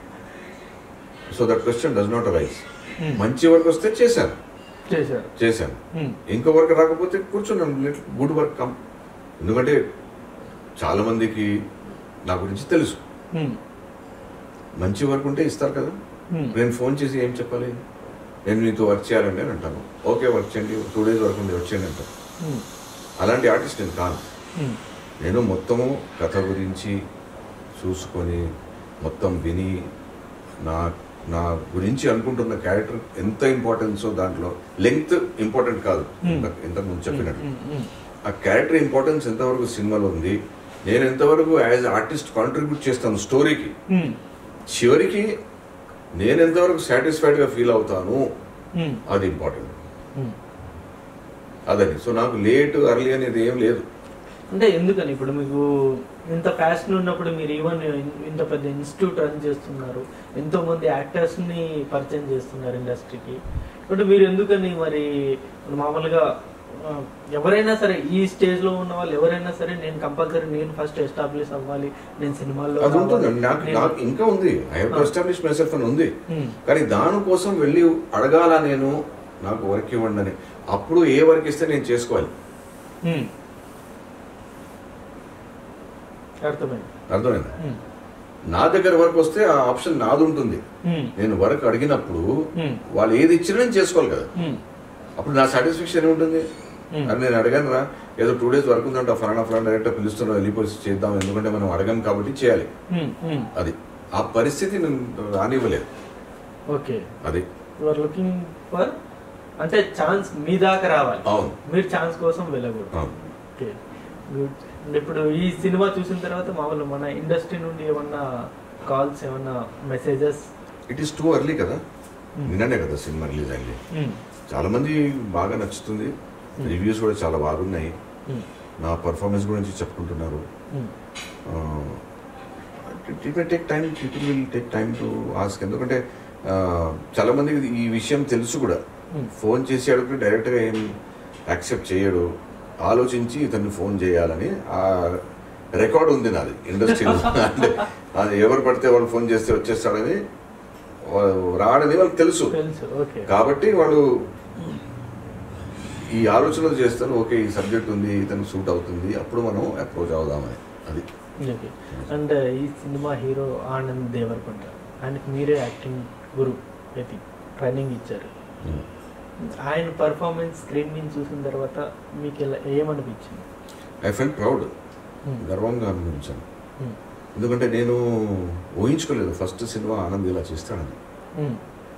so that question does not arise um. మంచి వర్క్ వస్తే చేశాను చేశారు చేశాను ఉమ్, ఇంకో వర్క్ రాకపోతే కూర్చున్నాను గుడ్ వర్క్ కమ్ ఎందుకంటే చాలా మందికి నా గురించి తెలుసు ఉమ్, మంచి వర్క్ ఉంటే ఇస్తారు కదా ఉమ్, నేను ఫోన్ చేసి ఏం చెప్పాలి నేను మీతో వర్క్ చేయాలండి అని అంటాను ఓకే వర్క్ చేయండి టూ డేస్ వర్క్ ఉంది వచ్చేయండి అంటాను ఉమ్, అలాంటి ఆర్టిస్ట్ నేను కాను ఉమ్, నేను మొత్తము కథ గురించి చూసుకొని మొత్తం విని నా నా గురించి అనుకుంటున్న క్యారెక్టర్ ఎంత ఇంపార్టెన్సో దాంట్లో లెంగ్త్ ఇంపార్టెంట్ కాదు Hmm. ఇంత- ఇంతకుముందు చెప్పినట్టు ఉమ్, ఉమ్, ఆ క్యారెక్టర్ ఇంపార్టెన్స్ ఎంతవరకు సినిమాలో ఉంది నేను ఎంతవరకు యాజ్ ఆర్టిస్ట్ కాంట్రిబ్యూట్ చేస్తాను స్టోరీకి ఉమ్, చివరికి నేను ఎంతవరకు సాటిస్ఫైడ్గా ఫీల్ అవుతాను ఉమ్, అది ఇంపార్టెంట్ ఉమ్. అదని సో నాకు లేట్ అర్లీ అనేది ఏం లేదు అంటే ఎందుకని ఇప్పుడు మీకు ఇంత ప్యాషన్ ఉన్నప్పుడు మీరు ఈవెన్ ఇంత పెద్ద ఇన్స్టిట్యూట్ రన్ చేస్తున్నారు ఎంతో మంది యాక్టర్స్ ని పరిచయం చేస్తున్నారు ఇండస్ట్రీకి ఇప్పుడు మీరు ఎందుకని మరి మామూలుగా ఆ, ఎవరైనా సరే ఈ స్టేజ్ లో ఉన్న వాళ్ళు ఎవరైనా సరే నేను కంపల్సరీ నేను ఫస్ట్ ఎస్టాబ్లిష్ అవ్వాలి నేను సినిమాల్లో అది ఉంటుంది రావాలి. నాకు నేను- నాకు ఇంకా ఉంది I have to Ah. Establish myself అని ఉంది ఉమ్, కానీ దానికోసం వెళ్ళి అడగాల నేను నాకు వర్క్ ఇవ్వండి అని అప్పుడు ఏ వర్క్ ఇస్తే నేను చేసుకోవాలి ఉమ్. అర్థమైంది అర్థమైంది ఉమ్, నా దగ్గర వర్క్ వస్తే ఆ ఆప్షన్ నాది ఉంటుంది ఉమ్, నేను వర్క్ అడిగినప్పుడు ఉమ్, వాళ్ళు ఏది ఇచ్చినా నేను చేసుకోవాలి కదా ఉమ్, అప్పుడు నా సాటిస్ఫాక్షన్ ఏముంటుంది ఉమ్. అని నేను అడగాను రా ఏదో టూ డేస్ వర్క్ ఉందంట ఫలానా ఫలానా డైరెక్టర్ పిలుస్తున్నాం వెళ్ళిపోయి చేద్దాం ఎందుకంటే మనం అడగాం కాబట్టి చేయాలి ఉమ్, ఉమ్. అది ఆ పరిస్థితి నేను రానివ్వలేదు ఓకే అది యు ఆర్ లుకింగ్ ఫర్ అంటే ఛాన్స్ మీ దాకా రావాలి అవును మీరు ఛాన్స్ కోసం వెళ్ళకూడదు అవును ఓకే గుడ్ ఇప్పుడు ఈ సినిమా చూసిన తర్వాత మామూలు మన ఇండస్ట్రీ నుండి ఏమన్నా కాల్స్ ఏమన్నా messages it is too early కదా నిన్ననే కదా సినిమా రిలీజ్ అయింది చాలా మంది బాగా నచ్చుతుంది రివ్యూస్ కూడా చాలా బాగున్నాయి నా పర్ఫార్మెన్స్ గురించి చెప్పుకుంటున్నారు it will take time people will take time to ask ఎందుకంటే ఆ, చాలా మందికి ఈ విషయం తెలుసు కూడా ఫోన్ చేసి అడిగితే డైరెక్ట్గా ఏం యాక్సెప్ట్ చేయడు ఆలోచించి ఇతన్ని ఫోన్ చేయాలని ఆ రికార్డ్ ఉంది నాది ఇండస్ట్రీలో అంటే అది ఎవరు పడితే వాళ్ళు ఫోన్ చేస్తే వచ్చేస్తాడని వా- రాడని వాళ్ళకి తెలుసు తెలుసు ఓకే కాబట్టి వాళ్ళు ఈ ఆలోచనలు చేస్తారు ఓకే ఈ సబ్జెక్ట్ ఉంది ఇతను సూట్ అవుతుంది అప్పుడు మనం అప్రోచ్ అవుదామని అది ఓకే అండ్ ఈ సినిమా హీరో ఆనంద్ దేవరకొండ ఆయనకి మీరే యాక్టింగ్ గురు అయితే ట్రైనింగ్ ఇచ్చారు ఆయన పర్ఫార్మెన్స్ స్క్రీన్ మీద చూసిన తర్వాత మీకు ఎలా ఏమనిపించింది ఐ ఫెల్ ప్రౌడ్ Hmm. గర్వంగా అనిపించాను Hmm. ఎందుకంటే నేను ఊహించుకోలేదు ఫస్ట్ సినిమా ఆనంద్ ఇలా చేస్తాడని Hmm.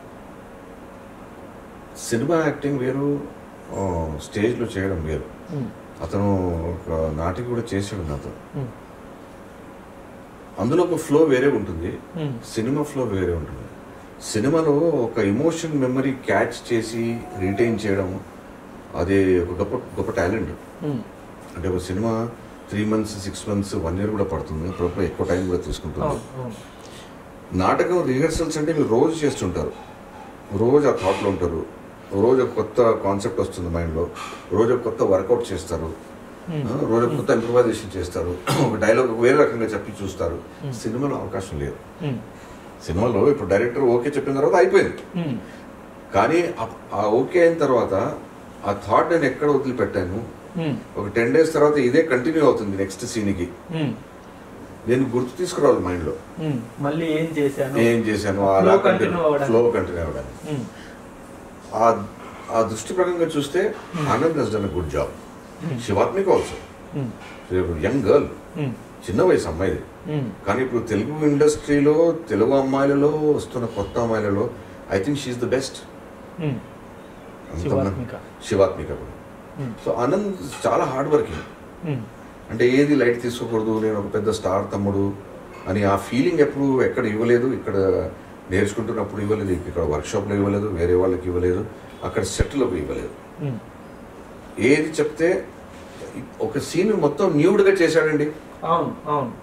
సినిమా యాక్టింగ్ వేరు ఆ, స్టేజ్లో చేయడం వేరు Hmm. అతను ఒక నాటికి కూడా చేశాడు నాతో Hmm. అందులో ఒక ఫ్లో వేరే ఉంటుంది Hmm. సినిమా ఫ్లో వేరే ఉంటుంది సినిమాలో ఒక ఎమోషన్ మెమరీ క్యాచ్ చేసి రిటైన్ చేయడం అది ఒక గొప్ప గొప్ప టాలెంట్ Hmm. అంటే ఒక cinema three months six months one year కూడా పడుతుంది అప్పుడప్పుడు ఎక్కువ టైం కూడా తీసుకుంటుంది అవును, అవును. నాటకం రిహర్సల్స్ అంటే మీరు రోజు చేస్తుంటారు రోజు ఆ థాట్లో ఉంటారు రోజు ఒక కొత్త కాన్సెప్ట్ వస్తుంది మైండ్లో రోజు ఒక కొత్త వర్కౌట్ చేస్తారు Hmm. ఆ, రోజు కొత్త ఇంప్రూవైజేషన్ చేస్తారు ఒక డైలాగ్ వేరే రకంగా చెప్పి చూస్తారు Hmm. సినిమాలో అవకాశం లేదు ఉమ్, సినిమాలో ఇప్పుడు డైరెక్టర్ ఓకే చెప్పిన తర్వాత అయిపోయింది ఉమ్, కానీ ఆ- ఆ ఓకే అయిన తర్వాత ఆ థాట్ నేను ఎక్కడ వదిలిపెట్టాను ఉమ్, ఒక టెన్ డేస్ తర్వాత ఇదే కంటిన్యూ అవుతుంది నెక్స్ట్ సీన్కి ఉమ్, నేను గుర్తు తీసుకురావాలి మైండ్లో ఉమ్. మళ్ళీ ఏం చేశాను ఏం చేశాను Flow continue అవ్వడానికి. ఫ్లో కంటిన్యూ అవ్వడానికి ఉమ్, ఆ ఆ దృష్టి ప్రకంగా చూస్తే Hmm. Anand he's done good job Hmm. Shivathmika also um, young girl um, చిన్న వయసు అమ్మాయిది ఉమ్, కానీ ఇప్పుడు తెలుగు ఇండస్ట్రీలో తెలుగు అమ్మాయిలలో వస్తున్న కొత్త అమ్మాయిలలో I think she's the best um. Shivathmika Shivathmika కూడా ఉమ్, సో ఆనంద్ చాలా హార్డ్ వర్కింగ్ ఉమ్, అంటే ఏది లైట్ తీసుకోకూడదు నేను ఒక పెద్ద స్టార్ తమ్ముడు అని ఆ ఫీలింగ్ ఎప్పుడు ఎక్కడ ఇవ్వలేదు ఇక్కడ నేర్చుకుంటున్నప్పుడు ఇవ్వలేదు ఇక్కడ వర్క్షాప్లో ఇవ్వలేదు వేరే వాళ్ళకి ఇవ్వలేదు అక్కడ సెట్లో ఇవ్వలేదు ఉమ్. ఏది చెప్తే ఒక సీన్ మొత్తం న్యూడ్గా చేశాడండి అవును అవును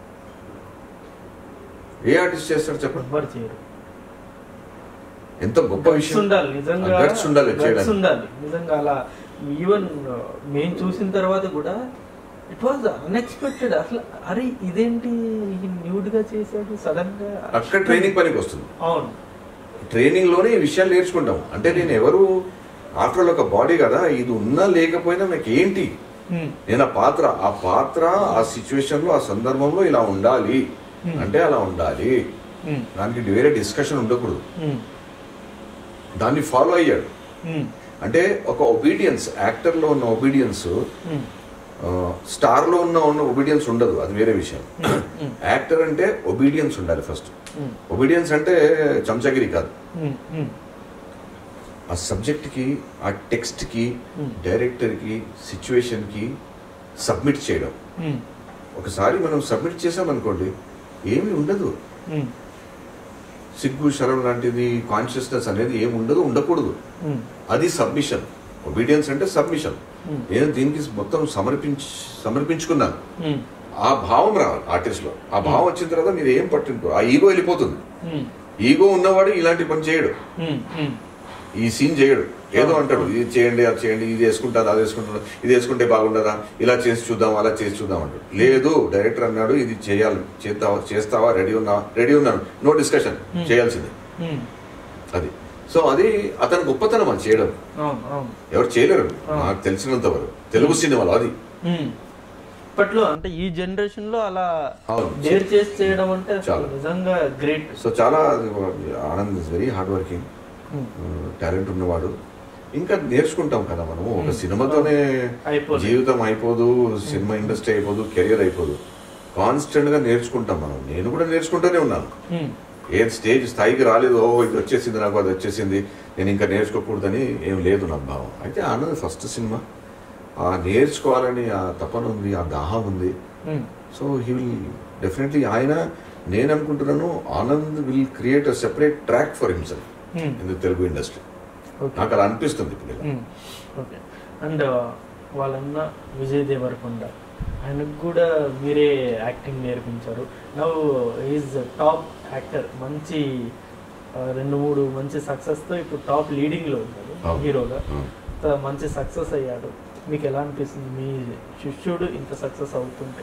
ఏ ఆర్టిస్ట్ చేస్తాడు చెప్పండి ఎవ్వరు చేయరు ఎంత గొప్ప గట్స్ విషయం ఉండాలి నిజంగా ఆ guts ఉండాలి guts చేయడానికి. ఉండాలి నిజంగా అలా ఈవెన్ మేము చూసిన తర్వాత కూడా ఇట్ వాజ్ అన్ఎక్స్పెక్టెడ్ అసలు అరే ఇదేంటి న్యూడ్ గా చేశాడు సడన్ గా అక్కడ ట్రైనింగ్ పనికి వస్తుంది అవును ట్రైనింగ్ లోనే ఈ విషయాలు నేర్చుకుంటాం అంటే నేను ఎవరు ఆఫ్టర్ ఆల్ ఒక బాడీ కదా ఇది ఉన్నా లేకపోయినా నాకు ఏంటి ఉమ్, నేను ఆ పాత్ర ఆ పాత్ర ఆ సిచ్యువేషన్ లో ఆ సందర్భంలో ఇలా ఉండాలి Hmm. అంటే అలా ఉండాలి ఉమ్, దానికి వేరే డిస్కషన్ ఉండకూడదు ఉమ్, దాన్ని ఫాలో అయ్యాడు ఉమ్, అంటే ఒక ఒబీడియన్స్ యాక్టర్ లో ఉన్న ఒబీడియన్స్ ఉమ్, స్టార్ లో ఉన్న ఉన్న ఒబీడియన్స్ ఉండదు అది వేరే విషయం ఉమ్, ఉమ్, యాక్టర్ అంటే ఒబీడియన్స్ ఉండాలి ఫస్ట్ ఉమ్, ఒబీడియన్స్ అంటే చంచగిరి కాదు ఉమ్, ఉమ్, ఆ సబ్జెక్ట్ కి ఆ టెక్స్ట్ కి Hmm. డైరెక్టర్ కి సిచ్యువేషన్ కి సబ్మిట్ చేయడం ఉమ్, ఒకసారి మనం సబ్మిట్ చేసామనుకోండి ఏమీ ఉండదు ఉమ్, సిగ్గు శరం లాంటిది కాన్షియస్నెస్ అనేది ఏమి ఉండదు ఉండకూడదు ఉమ్, అది సబ్మిషన్ ఒబీడియన్స్ అంటే సబ్మిషన్ ఉమ్, నేను దీనికి మొత్తం సమర్పించి సమర్పించుకున్నాను ఉమ్, ఆ భావం రావాలి ఆర్టిస్ట్ లో ఆ భావం వచ్చిన తర్వాత మీరు ఏం పట్టింపు ఆ ఈగో వెళ్ళిపోతుంది ఉమ్, ఈగో ఉన్నవాడు ఇలాంటి పని చేయడు ఉమ్, ఉమ్, ఈ సీన్ చేయడు ఏదో అంటాడు ఇది చేయండి అది చేయండి ఇది వేసుకుంటాను అది వేసుకుంటాను ఇది వేసుకుంటే బాగుండదా ఇలా చేసి చూద్దాం అలా చేసి చూద్దాం అంటాడు లేదు డైరెక్టర్ అన్నాడు ఇది చేయాలి చేద్దావా చేస్తావా రెడీ ఉన్నావా రెడీ ఉన్నాను నో డిస్కషన్ Hmm. చేయాల్సిందే ఉమ్, అది సో అది అతని గొప్పతనం అది చేయడం అవును అవును ఎవరు చేయలేరు Ah. నాకు తెలిసినంత వరకు తెలుగు సినిమాలో అది ఉమ్. ఇప్పట్లో అంటే ఈ జనరేషన్ లో అలా అవును. డేర్ చేసి చేయడం అంటే అసలు చాలా. నిజంగా గ్రేట్ సో చాలా Anand is very hard working talent ఉన్నవాడు ఇంకా నేర్చుకుంటాం కదా మనము ఒక Hmm. సినిమాతోనే అయిపోదు. జీవితం అయిపోదు సినిమా ఇండస్ట్రీ అయిపోదు కెరియర్ అయిపోదు కాన్స్టెంట్ గా నేర్చుకుంటాం మనం నేను కూడా నేర్చుకుంటూనే ఉన్నాను ఏ స్టేజ్ స్థాయికి రాలేదు ఓ ఇది వచ్చేసింది నాకు అది వచ్చేసింది నేను ఇంకా నేర్చుకోకూడదని ఏం లేదు నా భావం అయితే ఆనంద్ ఫస్ట్ సినిమా ఆ నేర్చుకోవాలని ఆ తపన ఉంది ఆ దాహం ఉంది సో హీ విల్ డెఫినెట్లీ ఆయన నేను అనుకుంటున్నాను Anand will create a separate track for himself in the Telugu industry నాకు అలా అనిపిస్తుంది ఇప్పుడు ఇలా. ఓకే అండ్ వాళ్ళన్న విజయ్ దేవరకొండ ఆయనకు కూడా మీరే యాక్టింగ్ నేర్పించారు నవ్వు ఈజ్ టాప్ యాక్టర్ మంచి ఆ, రెండు మూడు మంచి సక్సెస్తో ఇప్పుడు టాప్ లీడింగ్లో ఉన్నాడు అవును. హీరోగా అవును. ఇంత మంచి సక్సెస్ అయ్యాడు మీకు ఎలా అనిపిస్తుంది మీ శిష్యుడు ఇంత సక్సెస్ అవుతుంటే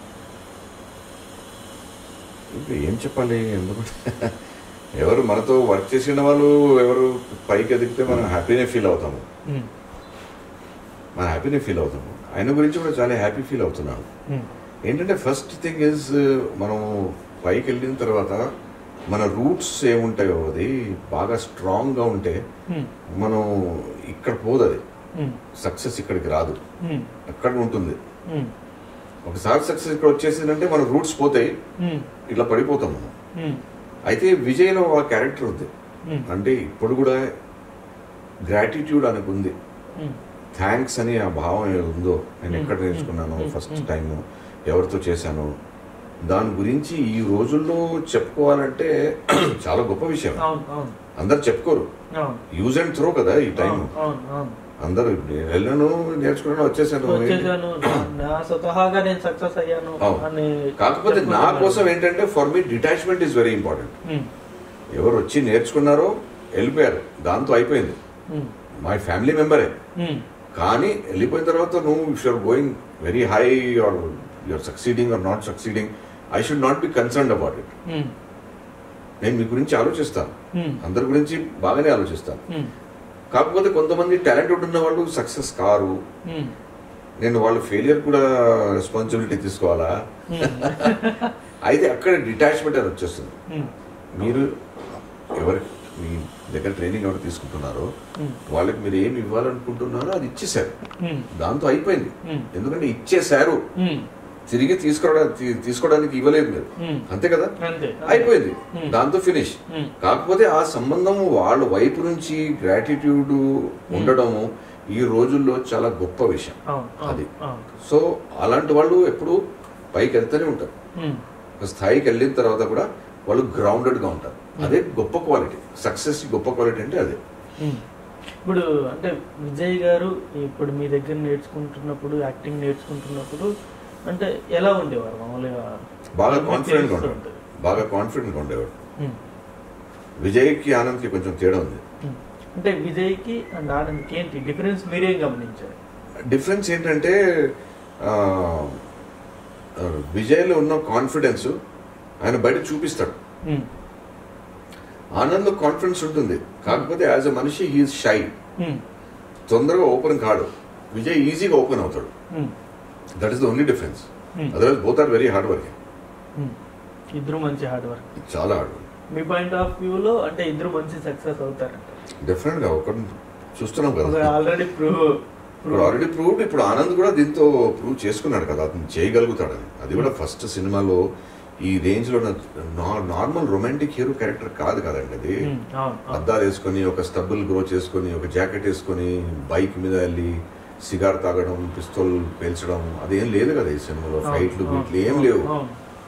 ఇప్పుడు ఏం చెప్పాలి ఎందుకంటే ఎవరు మనతో వర్క్ చేసిన వాళ్ళు ఎవరు పైకి ఎదిగితే మనం హ్యాపీనే ఫీల్ అవుతాము ఉమ్, మనం హ్యాపీనే ఫీల్ అవుతాము ఆయన గురించి కూడా చాలా హ్యాపీ ఫీల్ అవుతున్నాను ఉమ్, ఏంటంటే ఫస్ట్ థింగ్ ఇస్ మనం పైకి వెళ్ళిన తర్వాత మన రూట్స్ ఏముంటాయో అది బాగా స్ట్రాంగ్గా ఉంటే ఉమ్, మనం ఇక్కడ పోదు అది ఉమ్, సక్సెస్ ఇక్కడికి రాదు ఉమ్, అక్కడ ఉంటుంది ఉమ్, ఒకసారి సక్సెస్ ఇక్కడ వచ్చేసిందంటే మన రూట్స్ పోతాయి ఉమ్, ఇట్లా పడిపోతాం మనం ఉమ్, అయితే విజయ్లో ఆ క్యారెక్టర్ ఉంది ఉమ్, అంటే ఇప్పుడు కూడా గ్రాటిట్యూడ్ అనకు ఉంది ఉమ్, థ్యాంక్స్ అని ఆ భావం ఏది ఉందో నేను Mm, ఎక్కడ mm, నేర్చుకున్నాను mm, ఫస్ట్ mm. టైం ఎవరితో చేశాను దాని గురించి ఈ రోజుల్లో చెప్పుకోవాలంటే చాలా గొప్ప విషయం అవును అవును అందరు చెప్పుకోరు అవును యూజ్ అండ్ త్రో కదా ఈ టైం అవును అవును అవును అందరూ నేను వెళ్ళాను నేర్చుకున్నాను వచ్చేసాను వచ్చేసాను నా- నా స్వతహాగా నేను సక్సెస్ అయ్యాను అవును. అని కాకపోతే నా చెప్పుకుంటున్నాను. కోసం ఏంటంటే for me detachment is very important um, ఎవరు వచ్చి నేర్చుకున్నారో వెళ్ళిపోయారు దాంతో అయిపోయింది ఉమ్, మై ఫ్యామిలీ మెంబరే ఉమ్, కానీ వెళ్ళిపోయిన తర్వాత నువ్వు if you're going very high or you're succeeding or not succeeding I should not be concerned about it um, నేను మీ గురించి ఆలోచిస్తాను ఉమ్, అందరి గురించి బాగానే ఆలోచిస్తాను ఉమ్, కాకపోతే కొంతమంది టాలెంటెడ్ ఉన్న వాళ్ళు సక్సెస్ కారు ఉమ్, నేను వాళ్ళ ఫెయిలియర్ కూడా రెస్పాన్సిబిలిటీ తీసుకోవాలా ఉమ్, అయితే అక్కడ డిటాచ్మెంట్ అని వచ్చేస్తుంది ఉమ్, మీరు ఎవరి మీ దగ్గర ట్రైనింగ్ ఎవరు తీసుకుంటున్నారో ఉమ్, వాళ్ళకి మీరు ఏమి ఇవ్వాలనుకుంటున్నారో అది ఇచ్చేశారు ఉమ్, దాంతో అయిపోయింది ఉమ్, ఎందుకంటే ఇచ్చేశారు ఉమ్, తిరిగి తీసుకోవడానికి తీసుకోవడానికి ఇవ్వలేదు మీరు ఉమ్. అంతే కదా అంతే అయిపోయింది Hmm. దాంతో ఫినిష్ ఉమ్, కాకపోతే ఆ సంబంధం వాళ్ళ వైపు నుంచి గ్రాటిట్యూడ్ ఉండడము ఈ రోజుల్లో చాలా గొప్ప విషయం అవును అది. అవును అవును సో అలాంటి వాళ్ళు ఎప్పుడు పైకి వెళ్తూనే ఉంటారు ఉమ్, ఒక స్థాయికి వెళ్ళిన తర్వాత కూడా వాళ్ళు గ్రౌండెడ్ గా ఉంటారు అదే గొప్ప క్వాలిటీ సక్సెస్ గొప్ప క్వాలిటీ అంటే అదే ఉమ్. ఇప్పుడు అంటే విజయ్ గారు ఇప్పుడు మీ దగ్గర నేర్చుకుంటున్నప్పుడు యాక్టింగ్ నేర్చుకుంటున్నప్పుడు అంటే ఎలా ఉండేవారు మామూలుగా బాగా మీకు కాన్ఫిడెంట్ గా తెలుస్తూ ఉంటాడు ఉంటుంది. బాగా కాన్ఫిడెంట్ గా ఉండేవాడు ఉమ్, విజయ్కి ఆనంద్కి కొంచెం తేడా ఉంది ఉమ్. అంటే విజయ్కి అండ్ ఆనంద్కి ఏంటి డిఫరెన్స్ మీరేం గమనించారు డిఫరెన్స్ ఏంటంటే ఆ, ఆ, విజయ్లో ఉన్న కాన్ఫిడెన్స్ ఆయన బయట చూపిస్తాడు ఉమ్, ఆనంద్ కాన్ఫిడెన్స్ ఉంటుంది కాకపోతే యాజ్ అ మనిషి హీఈస్ షై ఉమ్, తొందరగా ఓపెన్ కాడు విజయ్ ఈజీగా ఓపెన్ అవుతాడు um, that is the only difference um, otherwise both are very hard working um. ఇద్దరు మంచి హార్డ్ వర్క్ చాలా హార్డ్ మీ పాయింట్ ఆఫ్ వ్యూలో అంటే ఇద్దరు మంచి సక్సెస్ అవుతారంట డెఫినెట్ గా ఒకటి చూస్తున్నాం కదా ఆల్రెడీ ప్రూవ్ ఇప్పుడు ఆల్రెడీ ప్రూవ్డ్ ఇప్పుడు ఆనంద్ కూడా దీంతో ప్రూవ్ చేసుకున్నాడు కదా అతను చేయగలుగుతాడని అది కూడా ఫస్ట్ సినిమాలో ఈ రేంజ్ లో నార్మల్ రొమాంటిక్ హీరో క్యారెక్టర్ కాదు కదండి అది అవును అవును. అద్దాలు వేసుకొని ఒక స్టబ్బుల్ గ్రో చేసుకొని ఒక జాకెట్ వేసుకొని బైక్ మీద వెళ్ళి సిగార్ తాగడం పిస్తోల్ పేల్చడం అదేం లేదు కదా ఈ సినిమాలో అవును, ఫైట్లు అవును, వీట్లు ఏం అవును, లేవు అవును.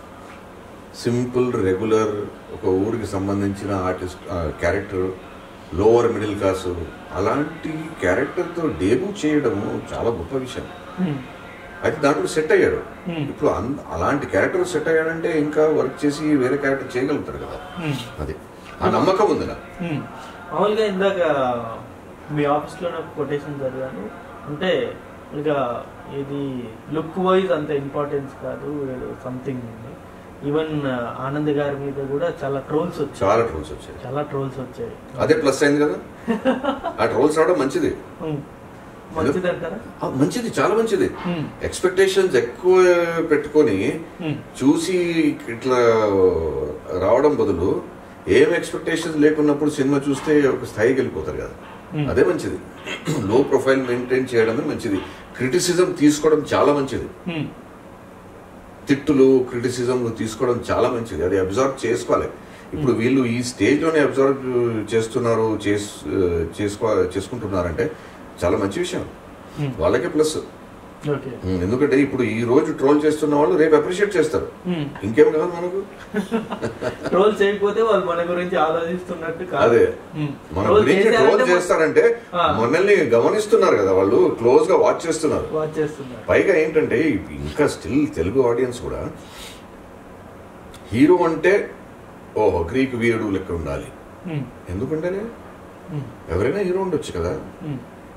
సింపుల్ రెగ్యులర్ ఒక ఊరికి సంబంధించిన artist character lower middle class అలాంటి క్యారెక్టర్తో డేబు చేయడము చాలా గొప్ప విషయం ఉమ్, అయితే దాంట్లో సెట్ అయ్యాడు ఉమ్, ఇప్పుడు అన్- అలాంటి క్యారెక్టర్ సెట్ అయ్యాడంటే ఇంకా వర్క్ చేసి వేరే క్యారెక్టర్ చేయగలుగుతాడు కదా ఉమ్, అది ఆ నమ్మకం ఉంది నాకు ఉమ్. మామూలుగా ఇందాక మీ ఆఫీస్లో నాకు కొటేషన్ చదివాను అంటే ఇక ఇది లుక్ వైజ్ అంత ఇంపార్టెన్స్ కాదు సంథింగ్ ఈవెన్ ఆనంద్ గారి మీద కూడా చాలా ట్రోల్స్ వచ్చాయి చాలా ట్రోల్స్ వచ్చాయి చాలా ట్రోల్స్ వచ్చాయి అదే ప్లస్ అయింది కదా ఆ ట్రోల్స్ రావడం మంచిది ఉమ్. మంచిదంటారా ఆ, మంచిది చాలా మంచిది ఉమ్, ఎక్స్పెక్టేషన్స్ ఎక్కువ పెట్టుకొని ఉమ్, చూసి ఇట్లా రావడం బదులు ఏం ఎక్స్పెక్టేషన్స్ లేకున్నప్పుడు సినిమా చూస్తే ఒక స్థాయికి వెళ్ళిపోతారు కదా Hmm. అదే మంచిది లో ప్రొఫైల్ మెయింటైన్ చేయడమే మంచిది క్రిటిసిజం తీసుకోవడం చాలా మంచిది ఉమ్, తిట్టులు క్రిటిసిజం తీసుకోవడం చాలా మంచిది అది అబ్జర్వ్ చేసుకోవాలి ఇప్పుడు వీళ్ళు ఈ స్టేజ్ లోనే అబ్జర్వ్ చేస్తున్నారు చేస్- చేసుకో చేసుకుంటున్నారంటే చాలా మంచి విషయం ఉమ్. వాళ్ళకే ప్లస్ ఓకే ఎందుకంటే ఇప్పుడు ఈ రోజు ట్రోల్ చేస్తున్న వాళ్ళు రేపు అప్రిషియేట్ చేస్తారు ఉమ్. ఇంకేం కావాలి మనకు ట్రోల్ చేయకపోతే వాళ్ళు మన గురించి ఆలోచిస్తున్నట్టు కాదు అదే ఉమ్. మన ట్రోల్ గురించి ట్రోల్ చేశారంటే చేస్తారంటే ఆ. మనల్ని గమనిస్తున్నారు కదా వాళ్ళు క్లోజ్ గా వాచ్ చేస్తున్నారు వాచ్ చేస్తున్నారు పైగా ఏంటంటే ఇంకా స్టిల్ తెలుగు ఆడియన్స్ కూడా హీరో అంటే ఓహో గ్రీక్ వీరుడు లెక్క ఉండాలి ఉమ్, ఎందుకంటేనే ఉమ్, ఎవరైనా హీరో ఉండొచ్చు కదా ఉమ్,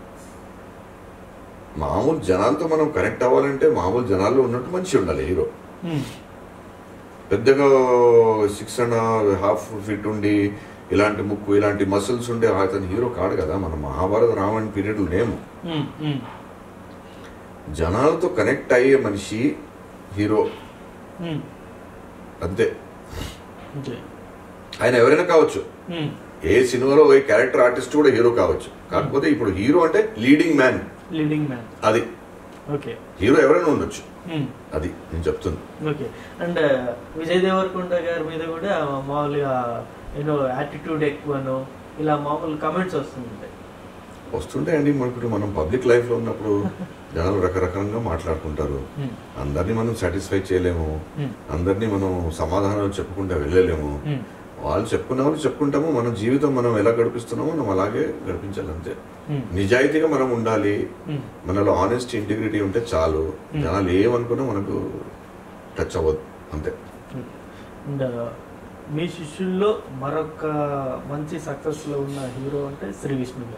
మామూలు జనాలతో మనం కనెక్ట్ అవ్వాలంటే మామూలు జనాల్లో ఉన్నట్టు మనిషి ఉండాలి హీరో ఉమ్, పెద్దగా సిక్స్ అండ్ హాఫ్ ఫీట్ ఉండి ఇలాంటి ముక్కు ఇలాంటి మసిల్స్ ఉండే అతను హీరో కాడు కదా మన మహాభారత రావణ్ పీరియడ్ లేము ఉమ్, ఉమ్, జనాలతో కనెక్ట్ అయ్యే మనిషి హీరో ఉమ్. అంతే ఓకే ఆయన ఎవరైనా కావచ్చు ఉమ్, ఏ సినిమాలో ఏ క్యారెక్టర్ ఆర్టిస్ట్ కూడా హీరో కావచ్చు కాకపోతే ఇప్పుడు హీరో అంటే లీడింగ్ మ్యాన్ లీడింగ్ మ్యాన్ అది ఓకే హీరో ఎవరైనా ఉండొచ్చు ఉమ్, అది నేను చెప్తుంది ఓకే అండ్ విజయ్ దేవరకొండ గారి మీద కూడా మామూలుగా ఏదో యాటిట్యూడ్ ఎక్కువను ఇలా మామూలు కమెంట్స్ వస్తుంటాయి వస్తుంటాయండి మనకు ఇప్పుడు మనం పబ్లిక్ లైఫ్ లో ఉన్నప్పుడు జనాలు రకరకాలుగా మాట్లాడుకుంటారు ఉమ్, అందరినీ మనం సాటిస్ఫై చేయలేము ఉమ్, అందరినీ మనం సమాధానాలు చెప్పుకుంటే వెళ్ళలేము ఉమ్, వాళ్ళు చెప్పుకున్న వాళ్ళు చెప్పుకుంటాము మన జీవితం మనం ఎలా గడిపిస్తున్నామో మనం అలాగే గడిపించాలి అంతే ఉమ్, నిజాయితీగా మనం ఉండాలి ఉమ్, మనలో ఆనెస్ట్ ఇంటిగ్రిటీ ఉంటే చాలు Hmm. జనాలు ఏమనుకున్నా మనకు టచ్ అవ్వదు అంతే అండ్ మీ శిష్యుల్లో మరొక మంచి సక్సెస్ లో ఉన్న హీరో అంటే శ్రీ విష్ణు గారు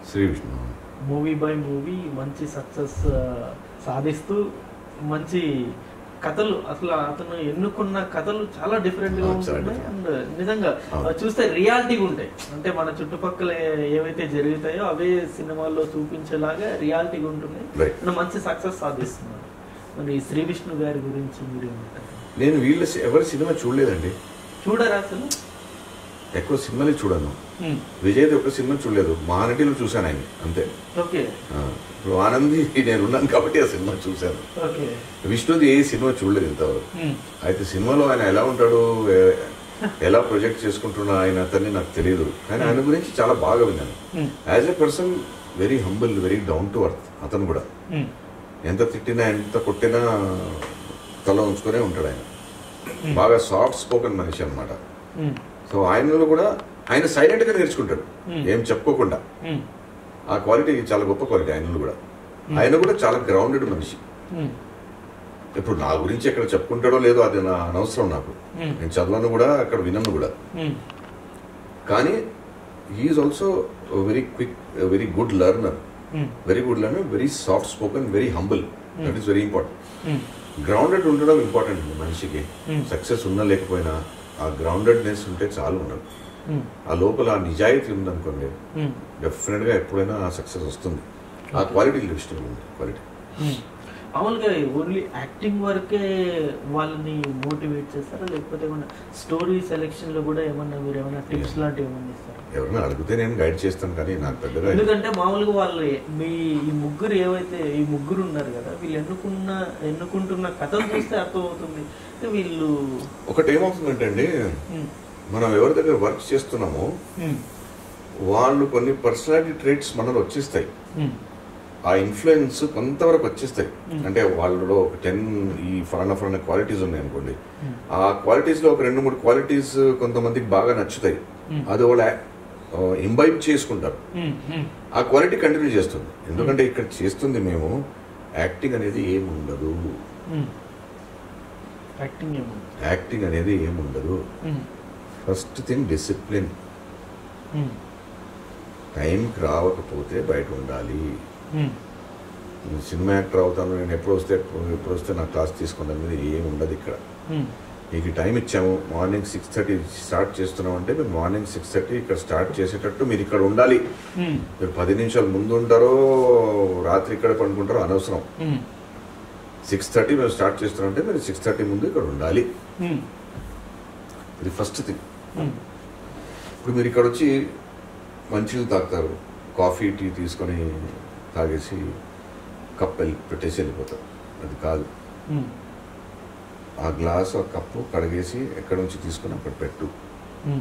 Sree Vishnu movie by movie మంచి సక్సెస్ సాధిస్తూ మంచి కథలు అసలు అతను ఎన్నుకున్న కథలు చాలా డిఫరెంట్ గా ఆ, చాలా ఉంటున్నాయి different. అండ్ నిజంగా అవును. అవి చూస్తే రియాలిటీగా ఉంటాయి అంటే మన చుట్టుపక్కల ఏ- ఏవైతే జరుగుతాయో అవే సినిమాల్లో చూపించేలాగా రియాలిటీగా ఉంటున్నాయి Right. అండ్ మంచి సక్సెస్ సాధిస్తున్నారు మరి శ్రీ విష్ణు గారి గురించి మీరు ఏమంటారు నేను వీళ్ళ సి- ఎవరి సినిమా చూడలేదండి చూడరా అసలు ఎక్కువ సినిమాలే చూడను ఉమ్, విజయ్ది ఒక సినిమా చూడలేదు మహానటిలో చూశాను ఆయన అంతే ఓకే ఆ, ఇప్పుడు ఆనంది నేను ఉన్నాను కాబట్టి ఆ సినిమా చూశాను ఓకే విష్ణుది ఏ సినిమా చూడలేదు ఇంతవరకు ఉమ్, అయితే సినిమాలో ఆయన ఎలా ఉంటాడు ఏ- ఎలా ప్రొజెక్ట్ చేసుకుంటున్నా ఆయన అతన్ని నాకు తెలియదు కానీ ఆయన గురించి చాలా బాగా విన్నాను um, as a person very humble very down to earth అతను కూడా ఉమ్, ఎంత తిట్టినా ఎంత కొట్టినా తల ఉంచుకునే ఉంటాడు ఆయన బాగా సాఫ్ట్ స్పోకెన్ మనిషి అనమాట ఉమ్, సో ఆయనలో కూడా ఆయన సైలెంట్ గా నేర్చుకుంటాడు Hmm. ఏం చెప్పుకోకుండా ఉమ్, ఆ క్వాలిటీ చాలా గొప్ప క్వాలిటీ ఆయనలో కూడా ఆయన కూడా చాలా గ్రౌండెడ్ మనిషి ఉమ్, ఇప్పుడు నా గురించి ఎక్కడ చెప్పుకుంటాడో లేదో అది నా అనవసరం నాకు Hmm. నేను చదవను కూడా అక్కడ వినను కూడా ఉమ్, కానీ he's also very quick very good learner um, very good learner very soft spoken very humble that is very important um, grounded ఉండడం ఇంపార్టెంట్ అండి మనిషికి Hmm. సక్సెస్ ఉన్నా లేకపోయినా ఆ గ్రౌండెడ్నెస్ ఉంటే చాలు ఉండదు ఉమ్, ఆ లోపల ఆ నిజాయితీ ఉందనుకోండి ఉమ్, డెఫినెట్గా ఎప్పుడైనా ఆ సక్సెస్ వస్తుంది ఆ క్వాలిటీ లిస్టింగ్ ఉంది క్వాలిటీ ఉమ్. మామూలుగా ఓన్లీ యాక్టింగ్ వరకే వాళ్ళని మోటివేట్ చేస్తారా లేకపోతే ఏమన్నా స్టోరీ సెలెక్షన్ లో కూడా ఏమన్నా మీరు ఏమన్నా టిప్స్ లాంటివి ఏమన్నా ఇస్తారా ఎవరైనా అడిగితే నేను గైడ్ చేస్తాను కానీ నాకు పెద్దగా ఎందుకంటే మామూలుగా వాళ్ళు మీ ఈ ముగ్గురు ఏవైతే ఈ ముగ్గురు ఉన్నారు కదా వీళ్ళు ఎన్నుకున్న ఎన్నుకుంటున్న కథలు చూస్తే అర్థమవుతుంది అంటే వీళ్ళు ఒకటి ఏమవుతుందంటే అండి ఉమ్, మనం ఎవరి దగ్గర వర్క్ చేస్తున్నామో ఉమ్, వాళ్ళు కొన్ని పర్సనాలిటీ ట్రేట్స్ మనలో వచ్చేస్తాయి ఉమ్, ఆ ఇన్ఫ్లుయెన్స్ కొంతవరకు వచ్చేస్తాయి Hmm. అంటే వాళ్ళలో ఒక టెన్ ఈ ఫలానా ఫలానా క్వాలిటీస్ ఉన్నాయి అనుకోండి Hmm. ఆ క్వాలిటీస్ లో ఒక రెండు మూడు క్వాలిటీస్ కొంతమందికి బాగా నచ్చుతాయి Hmm. అది వాళ్ళు ఇంబైబ్ చేసుకుంటారు ఉమ్, ఉమ్, ఆ క్వాలిటీ కంటిన్యూ చేస్తుంది ఎందుకంటే ఇక్కడ చేస్తుంది మేము యాక్టింగ్ అనేది ఏముండదు ఉమ్. యాక్టింగ్ ఏమో యాక్టింగ్ అనేది ఏముండదు um, first thing discipline um, టైంకి రావకపోతే బయట ఉండాలి ఉమ్, నేను సినిమా యాక్టర్ అవుతాను నేను ఎప్పుడు వస్తే ఎప్పుడు వస్తే నా క్లాస్ తీసుకుంటాను అనేది ఏమి ఉండదు ఇక్కడ ఉమ్, మీకు టైం ఇచ్చాము మార్నింగ్ సిక్స్ థర్టీ స్టార్ట్ చేస్తున్నాం అంటే మీరు మార్నింగ్ సిక్స్ థర్టీ ఇక్కడ స్టార్ట్ చేసేటట్టు మీరు ఇక్కడ ఉండాలి ఉమ్, మీరు పది నిమిషాలు ముందు ఉంటారో రాత్రి ఇక్కడ పడుకుంటారో అనవసరం ఉమ్, సిక్స్ థర్టీ మేము స్టార్ట్ చేస్తున్నాం అంటే మీరు సిక్స్ థర్టీ ముందు ఇక్కడ ఉండాలి ఉమ్, ఇది ఫస్ట్ థింగ్ ఉమ్, ఇప్పుడు మీరు ఇక్కడ వచ్చి మంచిలు తాగుతారు కాఫీ టీ తీసుకొని తాగేసి కప్ వెళ్ళి పెట్టేసి వెళ్ళిపోతారు అది కాదు ఉమ్, ఆ గ్లాస్ ఆ కప్పు కడిగేసి ఎక్కడి నుంచి తీసుకుని అక్కడ పెట్టు ఉమ్,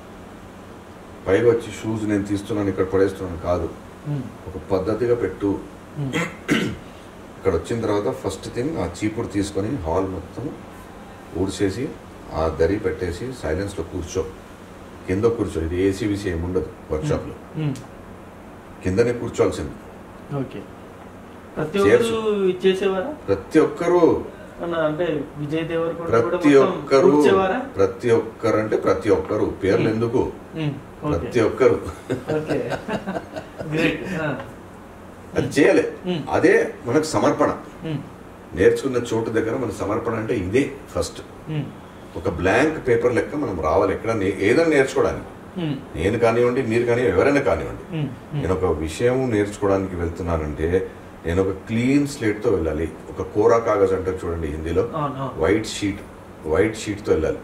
పైగా వచ్చి షూస్ నేను తీస్తున్నాను ఇక్కడ పడేస్తున్నాను కాదు ఉమ్, ఒక పద్ధతిగా పెట్టు ఉమ్, ఇక్కడ వచ్చిన తర్వాత ఫస్ట్ థింగ్ ఆ చీపుడు తీసుకొని హాల్ మొత్తం ఊడ్చేసి ఆ దరి పెట్టేసి సైలెన్స్లో కూర్చో కింద కూర్చో ఇది ఏసీబీసీ ఏమి ఉండదు వర్క్షాప్లో ఉమ్. కిందనే కూర్చోవాల్సింది ఓకే ప్రతి Chairs. ఒక్కరు ఇచ్చేసేవారా ప్రతి ఒక్కరు అన్న అంటే విజయ్ దేవరకొండ కూడా ప్రతి మొత్తం ఒక్కరు కూర్చేవారా ప్రతి ఒక్కరు అంటే ప్రతి ఒక్కరు పేర్లు ఎందుకు ఉమ్, ప్రతి ఓకే ఒక్కరు ఓకే గ్రేట్ అది చేయాలి Hmm. అదే మనకు సమర్పణ నేర్చుకున్న చోటు దగ్గర మన సమర్పణ అంటే ఇదే ఫస్ట్ ఒక బ్లాంక్ పేపర్ లెక్క మనం రావాలి ఎక్కడ నే- ఏదైనా నేర్చుకోవడానికి నేను కానివ్వండి మీరు కానివ్వండి ఎవరైనా కానివ్వండి నేను ఒక విషయం నేర్చుకోవడానికి వెళ్తున్నానంటే నేను ఒక క్లీన్ స్లేట్తో వెళ్ళాలి ఒక కోరా కాగజ్ అంటారు చూడండి హిందీలో అవును వైట్ షీట్ వైట్ షీట్తో వెళ్ళాలి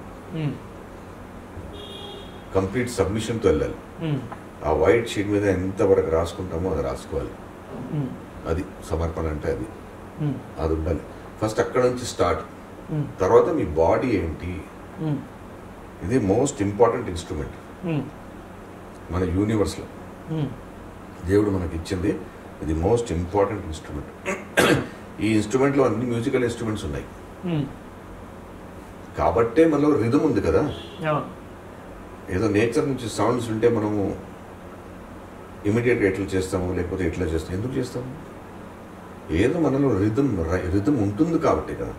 కంప్లీట్ సబ్మిషన్తో వెళ్ళాలి ఆ వైట్ షీట్ మీద ఎంతవరకు రాసుకుంటామో అది రాసుకోవాలి అది సమర్పణ అంటే అది అది ఉండాలి ఫస్ట్ అక్కడ నుంచి స్టార్ట్ తర్వాత మీ బాడీ ఏంటి ఇది మోస్ట్ ఇంపార్టెంట్ ఇన్స్ట్రుమెంట్ మన యూనివర్స్లో దేవుడు మనకి ఇచ్చింది ఇది మోస్ట్ ఇంపార్టెంట్ ఇన్స్ట్రుమెంట్ ఈ ఇన్స్ట్రుమెంట్లో అన్ని మ్యూజికల్ ఇన్స్ట్రుమెంట్స్ ఉన్నాయి కాబట్టే మనలో రిధం ఉంది కదా ఏదో నేచర్ నుంచి సౌండ్స్ ఉంటే మనము ఇమీడియట్గా ఎట్లా చేస్తాము లేకపోతే ఎట్లా చేస్తాము ఎందుకు చేస్తాము ఏదో మనలో రిధం రిధం ఉంటుంది కాబట్టి కదా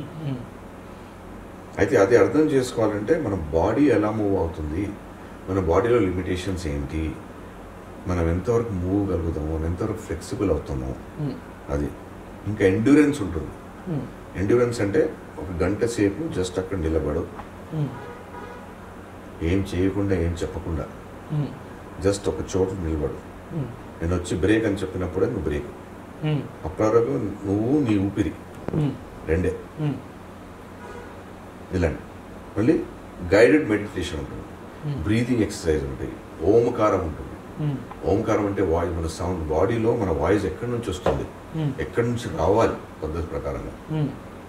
అయితే అది అర్థం చేసుకోవాలంటే మన బాడీ ఎలా మూవ్ అవుతుంది మన బాడీలో లిమిటేషన్స్ ఏంటి మనం ఎంతవరకు మూవ్ కలుగుతామో మనం ఎంతవరకు ఫ్లెక్సిబుల్ అవుతామో ఉమ్, అది ఇంకా ఎండ్యూరెన్స్ ఉంటుంది ఉమ్, ఎండ్యూరెన్స్ అంటే ఒక గంట సేపు జస్ట్ అక్కడ నిలబడు ఉమ్, ఏం చేయకుండా ఏం చెప్పకుండా ఉమ్, జస్ట్ ఒక చోటు నిలబడు ఉమ్, నేను వచ్చి బ్రేక్ అని చెప్పినప్పుడే నువ్వు బ్రేక్ ఉమ్, అప్పటి వరకు నువ్వు నీ ఊపిరి ఉమ్, రెండే ఉమ్, ఇలాంటి మళ్ళీ గైడెడ్ మెడిటేషన్ ఉంటుంది ఉమ్, బ్రీతింగ్ ఎక్సర్సైజ్ ఉంటాయి ఓంకారం ఉంటుంది ఉమ్, ఓంకారం అంటే వాయిస్ మన సౌండ్ బాడీలో మన వాయిస్ ఎక్కడి నుంచి వస్తుంది ఉమ్, ఎక్కడి నుంచి రావాలి పద్ధతి ప్రకారంగా ఉమ్,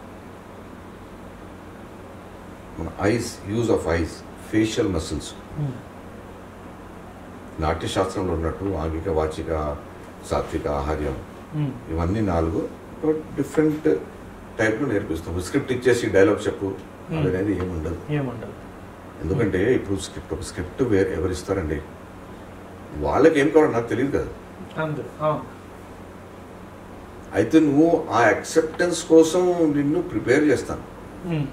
మన eyes use of eyes facial muscles um, నాట్యశాస్త్రంలో ఉన్నట్టు ఆంగిక వాచిక సాత్విక ఆహార్యం ఉమ్, ఇవన్నీ నాలుగు డిఫరెంట్ టైప్లో నేర్పిస్తాం స్క్రిప్ట్ ఇచ్చేసి డైలాగ్ చెప్పు Hmm. అనేది ఏముండదు ఏముండదు ఎందుకంటే ఇప్పుడు స్క్రిప్ట్ ఒక స్క్రిప్ట్ వేరే ఎవరు ఇస్తారండి వాళ్ళకి ఏం కావాలో నాకు తెలియదు కదా అందరు ఆ, అయితే నువ్వు ఆ యాక్సెప్టెన్స్ కోసం నిన్ను ప్రిపేర్ చేస్తాను ఉమ్,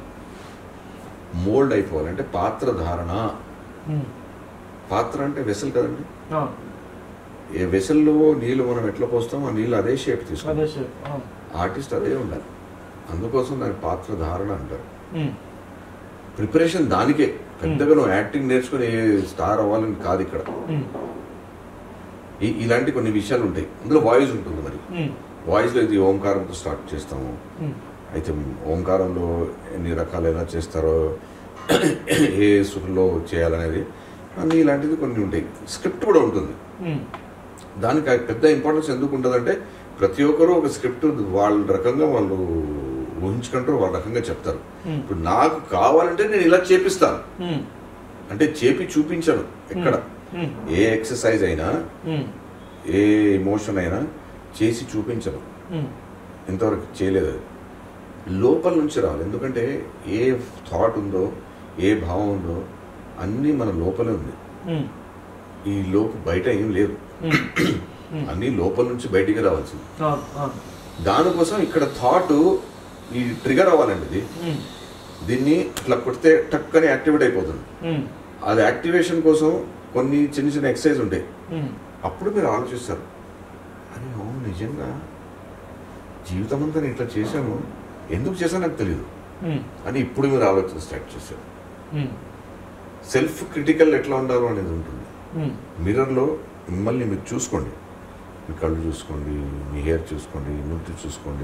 మోల్డ్ అయిపోవాలంటే పాత్ర ధారణ ఉమ్, పాత్ర అంటే వెసల్ కదండి ఆ, ఏ వెసల్లో నీళ్ళు మనం ఎట్లా పోస్తాం ఆ నీళ్ళు అదే షేప్ అదే తీసుకుంటాం షేప్, ఆ, ఆర్టిస్ట్ అదే ఉండాలి అందుకోసం దాని పాత్ర ధారణ అంటారు ఉమ్, ప్రిపరేషన్ దానికే పెద్దగా నువ్వు యాక్టింగ్ నేర్చుకుని స్టార్ అవ్వాలని కాదు ఇక్కడ ఉమ్, ఈ- ఇలాంటి కొన్ని విషయాలు ఉంటాయి అందులో వాయిస్ ఉంటుంది మరి ఉమ్, వాయిస్లో ఇది ఓంకారంతో స్టార్ట్ చేస్తాము ఉమ్, అయితే ఓంకారంలో ఎన్ని రకాలు ఎలా చేస్తారో ఏ సురులో చేయాలనేది అన్ని ఇలాంటివి కొన్ని ఉంటాయి స్క్రిప్ట్ కూడా ఉంటుంది ఉమ్, దానికి ఆ పెద్ద ఇంపార్టెన్స్ ఎందుకు ఉంటుందంటే ప్రతి ఒక్కరూ ఒక స్క్రిప్ట్ వాళ్ళ రకంగా వాళ్ళు ఊహించుకుంటారు వాళ్ళ రకంగా చెప్తారు ఉమ్, ఇప్పుడు నాకు కావాలంటే నేను ఇలా చేపిస్తాను ఉమ్, అంటే చేపి చూపించను ఎక్కడ ఉమ్, ఏ ఎక్సర్సైజ్ అయినా ఉమ్, ఏ ఎమోషన్ అయినా చేసి చూపించను ఉమ్, ఇంతవరకు చేయలేదు అది లోపల నుంచి రావాలి ఎందుకంటే ఏ థాట్ ఉందో ఏ భావం ఉందో అన్నీ మన లోపలే ఉంది ఉమ్, ఈ లోపు బయట ఏం లేదు ఉమ్, ఉమ్, అన్నీ లోపల నుంచి బయటికి రావాల్సింది అవును, అవును, దానికోసం ఇక్కడ థాట్ ఈ ట్రిగర్ అవ్వాలండి ఇది ఉమ్, దీన్ని ఇట్లా కొడితే టక్ అని యాక్టివేట్ అయిపోతుంది ఉమ్, అది యాక్టివేషన్ కోసం కొన్ని చిన్న చిన్న ఎక్సర్సైజ్ ఉంటాయి ఉమ్, అప్పుడు మీరు ఆలోచిస్తారు అని అవును నిజంగా జీవితం అంతా నేను ఇట్లా చేశాను ఎందుకు చేశాను నాకు తెలియదు ఉమ్, అని ఇప్పుడు మీరు ఆలోచన స్టార్ట్ చేశారు ఉమ్, సెల్ఫ్ క్రిటికల్ ఎట్లా ఉండాలో అనేది ఉంటుంది ఉమ్, మిర్రర్లో మిమ్మల్ని మీరు చూసుకోండి మీ కళ్ళు చూసుకోండి మీ హెయిర్ చూసుకోండి నుదుటి చూసుకోండి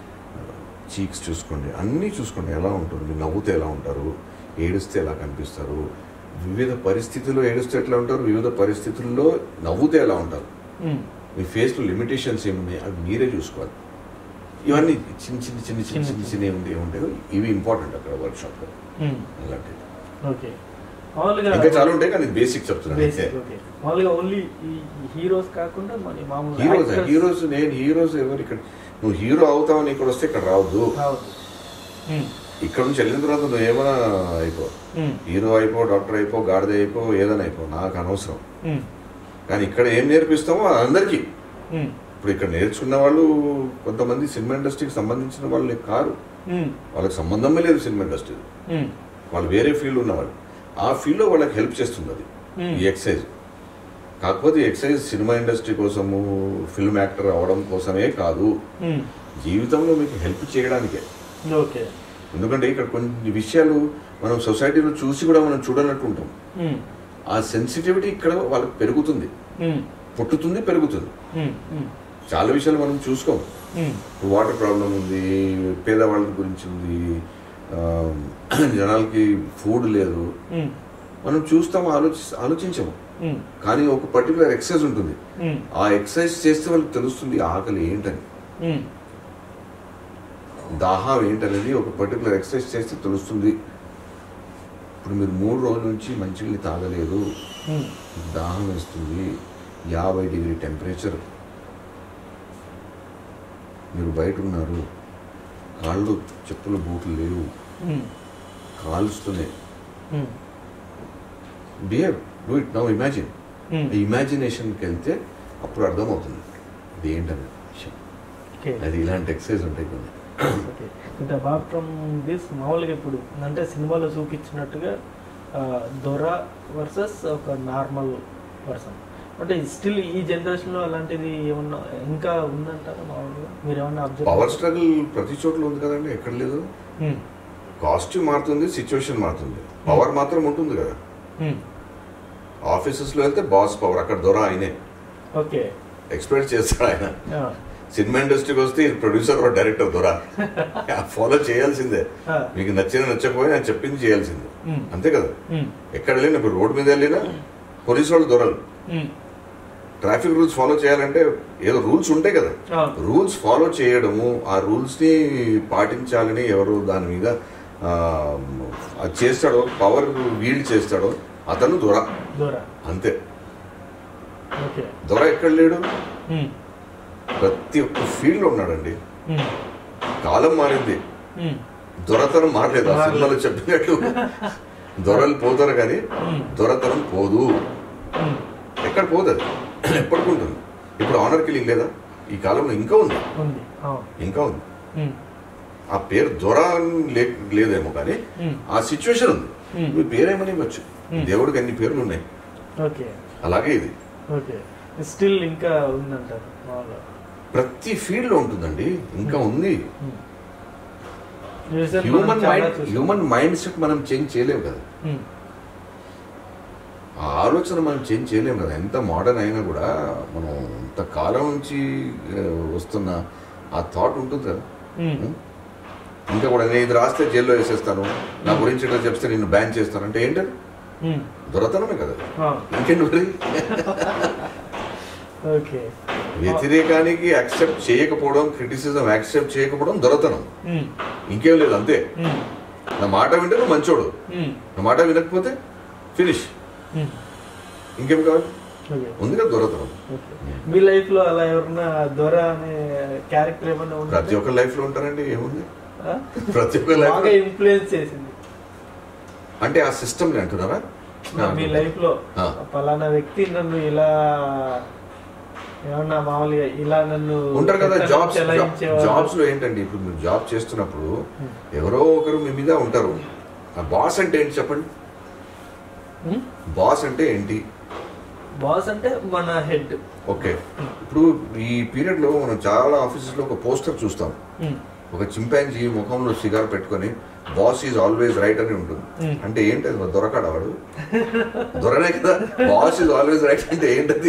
చీక్స్ చూసుకోండి అన్నీ చూసుకోండి ఎలా ఉంటుంది మీరు నవ్వుతే ఎలా ఉంటారు ఏడుస్తే ఎలా కనిపిస్తారు వివిధ పరిస్థితుల్లో ఏడుస్తే ఎట్లా ఉంటారు వివిధ పరిస్థితుల్లో నవ్వుతే ఎలా ఉంటారు ఉమ్, మీ ఫేస్లో లిమిటేషన్స్ ఏమున్నాయి అవి మీరే చూసుకోవాలి ఇవన్నీ చిన్న చిన్న చిన్న చిన్న చిన్న చిన్న ఏముంది ఏముంటాయో ఇవి ఇంపార్టెంట్ అక్కడ వర్క్షాప్లో ఉమ్, అలాంటివి ఓకే మామూలుగా ఇంకా చాలా ఉంటాయి కానీ బేసిక్ చెప్తున్నాను అంతే. బేసిక్ ఓకే మామూలుగా ఓన్లీ ఈ హీరోస్ కాకుండా మన మామూలు హీరోస్ actors హీరోస్ నేను హీరోస్ ఎవరు ఇక్కడ నువ్వు హీరో అవుతావని ఇక్కడ వస్తే ఇక్కడ రావద్దు రావద్దు ఉమ్, ఇక్కడ నుంచి వెళ్ళిన తర్వాత నువ్వు ఏమైనా అయిపో ఉమ్, హీరో అయిపో డాక్టర్ అయిపో గాడిద అయిపో ఏదైనా అయిపో నాకు అనవసరం ఉమ్, కానీ ఇక్కడ ఏం నేర్పిస్తామో అది అందరికీ ఉమ్, ఇప్పుడు ఇక్కడ నేర్చుకున్న వాళ్ళు కొంతమంది సినిమా ఇండస్ట్రీకి సంబంధించిన వాళ్ళు కారు ఉమ్, వాళ్ళకి సంబంధమే లేదు సినిమా ఇండస్ట్రీ ఉమ్, వాళ్ళు వేరే ఫీల్డ్ ఉన్నవాళ్ళు ఆ ఫీల్డ్లో వాళ్ళకి హెల్ప్ చేస్తుంది అది ఉమ్, ఈ ఎక్సైజ్ కాకపోతే ఈ ఎక్సైజ్ సినిమా ఇండస్ట్రీ కోసము ఫిల్మ్ యాక్టర్ అవడం కోసమే కాదు ఉమ్, జీవితంలో మీకు హెల్ప్ చేయడానికే ఓకే ఎందుకంటే ఇక్కడ కొన్ని విషయాలు మనం సొసైటీలో చూసి కూడా మనం చూడనట్టు ఉంటాం ఉమ్, ఆ సెన్సిటివిటీ ఇక్కడ వాళ్ళకి పెరుగుతుంది ఉమ్, పుట్టుతుంది పెరుగుతుంది ఉమ్, ఉమ్, చాలా విషయాలు మనం చూసుకోం ఉమ్, వాటర్ ప్రాబ్లం ఉంది పేదవాళ్ళ గురించి ఉంది ఆ, జనాలకి ఫుడ్ లేదు ఉమ్, మనం చూస్తాం ఆలోచి ఆలోచించము ఉమ్, కానీ ఒక పర్టికులర్ ఎక్సర్సైజ్ ఉంటుంది ఉమ్, ఆ ఎక్సర్సైజ్ చేస్తే వాళ్ళకి తెలుస్తుంది ఆకలి ఏంటని ఉమ్, దాహం ఏంటనేది ఒక పర్టికులర్ ఎక్సర్సైజ్ చేస్తే తెలుస్తుంది ఇప్పుడు మీరు మూడు రోజుల నుంచి మంచినీళ్ళు తాగలేదు ఉమ్, దాహం వేస్తుంది యాభై డిగ్రీ టెంపరేచర్ మీరు బయట ఉన్నారు కాళ్ళు చెప్పుల బూట్లు లేవు ఉమ్, కాలుస్తూనే um, behave do it now imagine um, ఇమాజినేషన్కి వెళ్తే అప్పుడు అర్థమవుతుంది ఇది ఏంటనే విషయం ఓకే అది ఇలాంటి ఎక్సర్సైజ్ ఉంటాయి కొన్ని ఓకే అంటే అపార్ట్ ఫ్రమ్ దిస్ మామూలుగా ఇప్పుడు అంటే సినిమాలో చూపించినట్టుగా ఆ, దొర వర్సెస్ ఒక నార్మల్ పర్సన్ అంటే స్టిల్ ఈ జనరేషన్ లో అలాంటిది ఏమన్నా ఇంకా ఉందంటారా మామూలుగా మీరు ఏమన్నా అబ్జర్వ్ పవర్ స్ట్రగుల్ ప్రతి చోట్ల ఉంది కదండి ఎక్కడ లేదు కాస్ట్యూమ్ మారుతుంది సిచ్యువేషన్ మారుతుంది పవర్ మాత్రం ఉంటుంది కదా ఆఫీసెస్ లో వెళ్తే బాస్ పవర్ అక్కడ దొర ఆయనే ఓకే ఎక్స్పెక్ట్ చేస్తాడు ఆయన సినిమా ఇండస్ట్రీకి వస్తే ప్రొడ్యూసర్ డైరెక్టర్ దొర ఫాలో చేయాల్సిందే మీకు నచ్చిన నచ్చకపోయినా ఆయన చెప్పింది చేయాల్సిందే అంతే కదా ఎక్కడ వెళ్ళినా ఇప్పుడు రోడ్డు మీద వెళ్ళినా పోలీసు వాళ్ళు దొరలు ట్రాఫిక్ రూల్స్ ఫాలో చేయాలంటే ఏదో రూల్స్ ఉంటాయి కదా రూల్స్ ఫాలో చేయడము ఆ రూల్స్ ని పాటించాలని ఎవరు దాని మీద ఆ, అది చేస్తాడో పవర్ వీల్డ్ చేస్తాడో అతను దొర దూర అంతే ఓకే దొర ఎక్కడ లేడు ప్రతి ఒక్క ఫీల్డ్ లో ఉన్నాడండి కాలం మారింది దొరతనం మారలేదు ఆ సినిమాలో చెప్పినట్టు దొరలు పోతారు కానీ దొరతనం పోదు ఎక్కడ పోదు అది ఎప్పటికి ఉంటుంది ఇప్పుడు ఆనర్ కిల్లింగ్ లేదా ఈ కాలంలో ఇంకా ఉంది ఉంది అవును ఇంకా ఉంది ఉమ్, ఆ పేరు దొర అని లే- లేదేమో కానీ ఉమ్, ఆ సిచ్యువేషన్ ఉంది ఉమ్. మీ పేరేమని ఇవ్వచ్చు Hmm. దేవుడికి అన్ని పేర్లు ఉన్నాయి ఓకే అలాగే ఇది ఓకే స్టిల్ ఇంకా ఉందంటారు మామూలుగా ప్రతి ఫీల్డ్ లో ఉంటుందండి ఇంకా ఉంది ఉమ్. Recent మనం హ్యూమన్ చాలా మైండ్ చూసాం. హ్యూమన్ మైండ్ సెట్ మనం చేంజ్ చేయలేము కదా ఉమ్, ఆ ఆలోచన మనం చేంజ్ చేయలేము కదా ఎంత మోడర్న్ అయినా కూడా మనం ఇంత కాలం నుంచి ఆ, వస్తున్న ఆ థాట్ ఉంటుంది కదా ఉమ్, ఉం? ఇంకా కూడా నేను ఇది రాస్తే జైల్లో వేసేస్తాను నా గురించి ఇట్లా చెప్తే నిన్ను బ్యాన్ చేస్తాను అంటే ఏంటది ఉమ్, దొరతనమే కదా ఆ, ఇంకేంటి మరి ఓకే వ్యతిరేకానికి యాక్సెప్ట్ చేయకపోవడం క్రిటిసిజం యాక్సెప్ట్ చేయకపోవడం దొరతనం ఉమ్, ఇంకేం లేదు అంతే ఉమ్, నా మాట వింటే నువ్వు మంచోడు ఉమ్, నా మాట వినకపోతే ఫినిష్ ఉమ్, ఇంకేం కావాలి ఓకే ఉంది కదా దొరతనం ఓకే. మీ లైఫ్ లో అలా ఎవరన్నా దొర అనే క్యారెక్టర్ ఏమన్నా ప్రతి ఉందా ఒక్క లైఫ్ లో ఉంటారండి ఏముంది ఆ? ప్రతి ఒక్క లైఫ్ బాగా ఇన్ఫ్లుయెన్స్ చేసింది అంటే ఆ సిస్టమ్ అంటున్నారా మీ లైఫ్ లో ఆ. పలానా వ్యక్తి నన్ను ఇలా ఏమన్నా మామూలుగా ఇలా నన్ను ఉంటారు కదా పెత్తనం జాబ్స్ చెలాయించేవారు. జాబ్స్ లో ఏంటండి ఇప్పుడు మీరు జాబ్ చేస్తున్నప్పుడు ఎవరో ఒకరు మీ మీద ఉంటారు ఆ బాస్ అంటే ఏంటి చెప్పండి ఉమ్? బాస్ అంటే ఏంటి బాస్ అంటే మన హెడ్ ఓకే ఇప్పుడు ఈ పీరియడ్ లో మనం చాలా ఆఫీసెస్ లో ఒక పోస్టర్ చూస్తాం ఒక చింపాంజీ ముఖంలో సిగార్ పెట్టుకొని బాస్ ఈజ్ ఆల్వేస్ రైట్ అని ఉంటుంది Hmm. అంటే ఏంటి అది దొరకడా వాడు దొరనే కదా బాస్ ఈజ్ ఆల్వేస్ రైట్ అంటే ఏంటది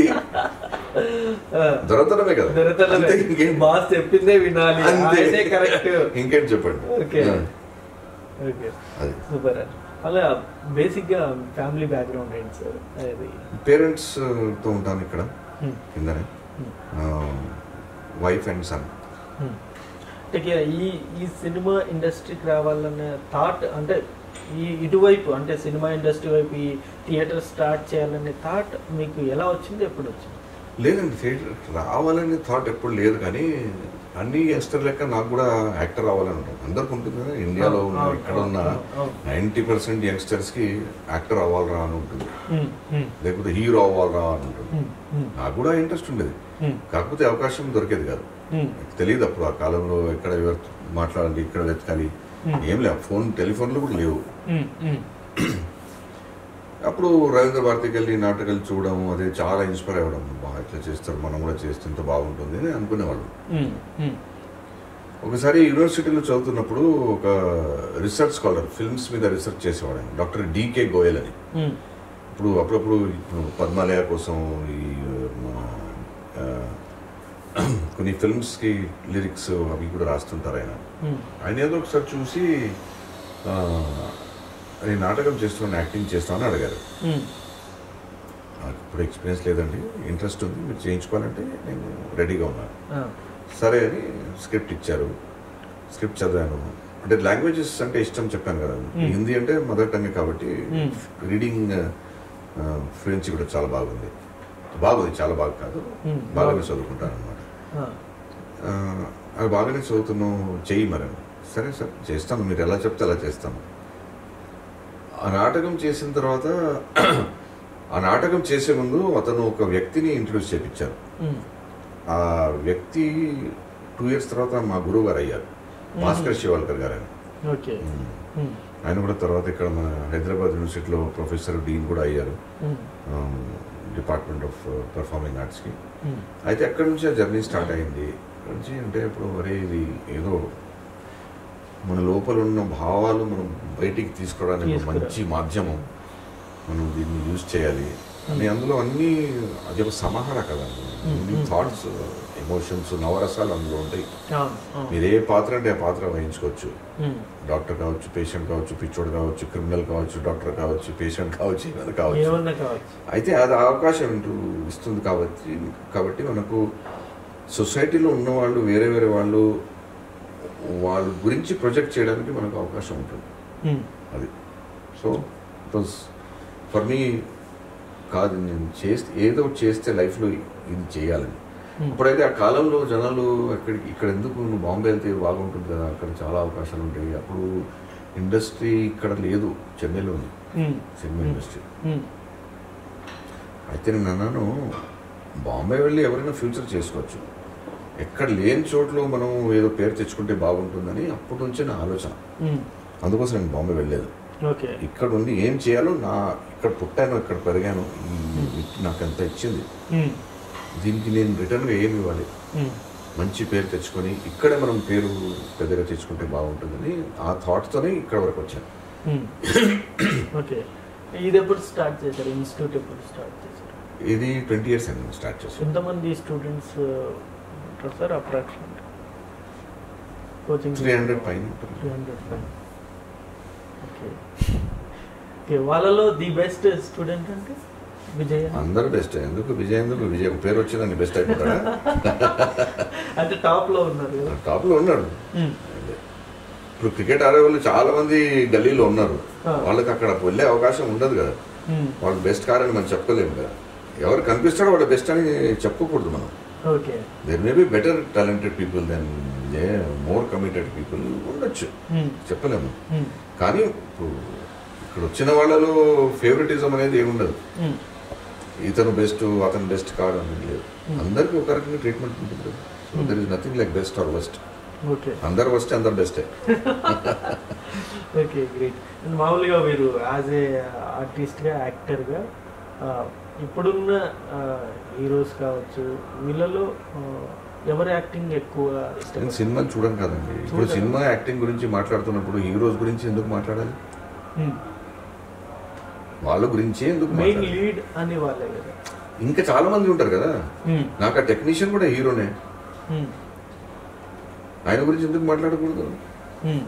దొరతనమే కదా అంతే ఇంకేం బాస్ చెప్పిందే వినాలి అంతే ఆయనే కరెక్ట్ ఇంకేం చెప్పండి ఓకే ఆ, ఓకే అది సూపర్ అలా బేసిక్ గా ఫ్యామిలీ బ్యాక్గ్రౌండ్ ఏంటి సార్ అది పేరెంట్స్ తో ఉంటాను ఇక్కడ Hmm. కిందనే Hmm. Wife and son Hmm. అంటే ఈ ఈ సినిమా ఇండస్ట్రీకి రావాలనే థాట్ అంటే ఈ ఇటువైపు అంటే సినిమా ఇండస్ట్రీ వైపు ఈ థియేటర్ స్టార్ట్ చేయాలనే థాట్ మీకు ఎలా వచ్చింది ఎప్పుడు వచ్చింది లేదండి థియేటర్ రావాలని థాట్ ఎప్పుడు లేదు కానీ అన్ని యంగ్స్టర్ లెక్క నాకు కూడా యాక్టర్ రావాలని ఉంటుంది అందరికి ఉంటుంది కదా ఇండియాలో ఉన్న అవును, ఇక్కడ ఉన్న అవును, అవును. నైంటీ పర్సెంట్ యంగ్స్టర్స్ కి యాక్టర్ అవ్వాలరా అని ఉంటుంది Hmm. Hmm. లేకపోతే హీరో అవ్వాలరా అని ఉంటుంది Hmm. Hmm. నాకు కూడా ఇంట్రెస్ట్ ఉండేది Hmm. కాకపోతే అవకాశం దొరికేది కాదు Hmm. నాకు తెలియదు అప్పుడు ఆ కాలంలో ఎక్కడ ఎవరు మాట్లాడాలి ఇక్కడ వెతకాలి Hmm. ఏం లేవు ఫోన్ టెలిఫోన్లు కూడా లేవు Hmm. Hmm. అప్పుడు రవీంద్ర భారతికి వెళ్ళి నాటకాలు చూడడం అదే చాలా ఇన్స్పైర్ అవ్వడం బాగా ఇట్లా చేస్తారు మనం కూడా చేస్తే ఇంత బాగుంటుంది అని అనుకునేవాళ్ళం Hmm. Hmm. ఒకసారి యూనివర్సిటీలో చదువుతున్నప్పుడు ఒక రీసెర్చ్ స్కాలర్ ఫిల్మ్స్ మీద రీసెర్చ్ చేసేవాడు ఆయన డాక్టర్ డికే గోయల్ అని Hmm. ఇప్పుడు అప్పుడప్పుడు ఇప్పుడు పద్మాలయ కోసం ఈ మన, ఆ, కొన్ని ఫిల్మ్స్కి లిరిక్స్ అవి కూడా రాస్తుంటారు ఆయన Hmm. ఆయన ఏదో ఒకసారి చూసి ఆ, నేను నాటకం చేస్తున్నాను యాక్టింగ్ చేస్తాను అడిగారు Hmm. నాకు ఇప్పుడు ఎక్స్పీరియన్స్ లేదండి ఇంట్రెస్ట్ ఉంది మీరు చేయించుకోవాలంటే నేను రెడీగా ఉన్నాను Ah. సరే అని స్క్రిప్ట్ ఇచ్చారు స్క్రిప్ట్ చదివాను అంటే లాంగ్వేజెస్ అంటే ఇష్టం చెప్పాను కదా Hmm. హిందీ అంటే మదర్ టంగ్ కాబట్టి Hmm. రీడింగ్ ఫ్లూయెన్సీ కూడా చాలా బాగుంది బాగుంది చాలా బాగా కాదు Hmm. బాగానే చదువుకుంటాను అనమాట Ah. అవి బాగానే చదువుతున్నావు చెయ్యి మరి సరే సార్ చేస్తాను మీరు ఎలా చెప్తే అలా చేస్తాను ఆ నాటకం చేసిన తర్వాత ఆ నాటకం చేసే ముందు అతను ఒక వ్యక్తిని ఇంట్రొడ్యూస్ చేయించారు Hmm. ఆ వ్యక్తి టూ ఇయర్స్ తర్వాత మా గురువు గారు అయ్యారు భాస్కర్ శివాల్కర్ గారు ఆయన Okay. Hmm. ఆయన కూడా తర్వాత ఇక్కడ మన హైదరాబాద్ యూనివర్సిటీలో ప్రొఫెసర్ డీన్ కూడా అయ్యారు Hmm. Um, department of performing ఆర్ట్స్కి Hmm. అయితే అక్కడి నుంచి ఆ జర్నీ స్టార్ట్ అయింది అక్కడి నుంచి అంటే ఇప్పుడు అరే ఇది ఏదో మన లోపల ఉన్న భావాలు మనం బయటికి తీసుకోవడానికి ఒక తీసుకురా. మంచి మాధ్యమం మనం దీన్ని యూజ్ చేయాలి అని అందులో అన్ని అది ఒక సమాహార కదా అన్ని Hmm. థాట్స్ ఎమోషన్స్ నవరసాలు అందులో ఉంటాయి అవును అవును. మీరు ఏ పాత్ర అంటే ఆ పాత్ర వహించుకోవచ్చు Hmm. డాక్టర్ కావచ్చు పేషెంట్ కావచ్చు పిచ్చోడు కావచ్చు క్రిమినల్ కావచ్చు డాక్టర్ కావచ్చు పేషెంట్ కావచ్చు ఏమైనా కావచ్చు ఏమన్నా కావచ్చు అయితే అది అవకాశం ఇంటూ ఇస్తుంది కాబట్టి కాబట్టి మనకు సొసైటీలో ఉన్న వాళ్ళు వేరే వేరే వాళ్ళు వాళ్ళ గురించి ప్రొజెక్ట్ చేయడానికి మనకు అవకాశం ఉంటుంది Hmm. అది so it was for me కాదు నేను చేస్తే ఏదో ఒకటి చేస్తే లైఫ్లో ఇది చేయాలని Hmm. అప్పుడైతే ఆ కాలంలో జనాలు అక్కడికి ఇక్కడ ఎందుకు నువ్వు బాంబే వెళ్తే బాగుంటుంది కదా అక్కడ చాలా అవకాశాలు ఉంటాయి అప్పుడు ఇండస్ట్రీ ఇక్కడ లేదు చెన్నైలో ఉంది Hmm. Cinema industry Hmm. అయితే నేను అన్నాను బాంబే వెళ్ళి ఎవరైనా ఫ్యూచర్ చేసుకోవచ్చు ఎక్కడ లేని చోట్ల మనం ఏదో పేరు తెచ్చుకుంటే బాగుంటుందని అప్పటి నుంచే నా ఆలోచన Hmm. అందుకోసం నేను బాంబే వెళ్ళలేదు ఓకే ఇక్కడ ఉండి ఏం చేయాలో నా ఇక్కడ పుట్టాను ఇక్కడ పెరిగాను ఈ వ్యక్తి నాకు ఎంత ఇచ్చింది Hmm. దీనికి నేను రిటర్న్గా ఏమి ఇవ్వాలి Hmm. మంచి పేరు తెచ్చుకొని ఇక్కడే మనం పేరు పెద్దగా తెచ్చుకుంటే బాగుంటుందని ఆ థాట్తోనే ఇక్కడ వరకు వచ్చాను Hmm. ఓకే ఇది ఎప్పుడు స్టార్ట్ చేశారు ఇన్స్టిట్యూట్ ఎప్పుడు స్టార్ట్ చేశారు ఇది ట్వంటీ ఇయర్స్ అయింది స్టార్ట్ చేసాను ఎంతమంది స్టూడెంట్స్ ఉంటారు sir approximate coaching three hundred పైన ఉంటుంది. త్రీ హండ్రెడ్ ఓకే ఓకే వాళ్ళలో ది బెస్ట్ స్టూడెంట్ అంటే విజయ్ అందరూ బెస్ట్ ఎందుకు విజయ్ ఎందుకు విజయ్ ఒక పేరు వచ్చిందని బెస్ట్ అయిపోతాడా అంటే టాప్ లో ఉన్నారు కదా టాప్ లో ఉన్నాడు Hmm. ఇప్పుడు క్రికెట్ ఆడే వాళ్ళు చాలా మంది గల్లీలో ఉన్నారు ఆ. వాళ్ళకి అక్కడ వెళ్ళే అవకాశం ఉండదు కదా Hmm. వాళ్ళు బెస్ట్ కారని మనం చెప్పలేము కదా ఎవరు కనిపిస్తాడో వాళ్ళు బెస్ట్ అని చెప్పకూడదు మనం okay there may be better talented people then more committed people ఉండొచ్చు Hmm. చెప్పలేము Hmm. కానీ ఇప్పుడు ఇక్కడ వచ్చిన వాళ్ళలో ఫేవరెటిజం అనేది ఏముండదు Hmm. ఇతను బెస్ట్ అతను బెస్ట్ కాదు అనేది లేదు Hmm. అందరికీ ఒక రకంగా ట్రీట్మెంట్ ఉంటుంది కదా so there is nothing like best or worst okay అందరు వస్తే అందరు బెస్టే ఓకే గ్రేట్ మామూలుగా మీరు యాజ్ ఏ ఆర్టిస్ట్గా యాక్టర్గా ఇప్పుడున్న హీరోస్ కావచ్చు వీళ్ళలో ఆ, ఎవరి యాక్టింగ్ ఎక్కువ నేను ఇష్టం సినిమాలు చూడను కాదండి ఇప్పుడు చూడరా? సినిమా యాక్టింగ్ గురించి మాట్లాడుతున్నప్పుడు హీరోస్ గురించి ఎందుకు మాట్లాడాలి వాళ్ళ గురించి ఎందుకు మెయిన్ మాట్లాడాలి? లీడ్ అని వాళ్ళే కదా ఇంకా చాలా మంది ఉంటారు కదా Hmm. నాకు ఆ టెక్నీషియన్ కూడా హీరోనే Hmm. ఆయన గురించి ఎందుకు మాట్లాడకూడదు Hmm.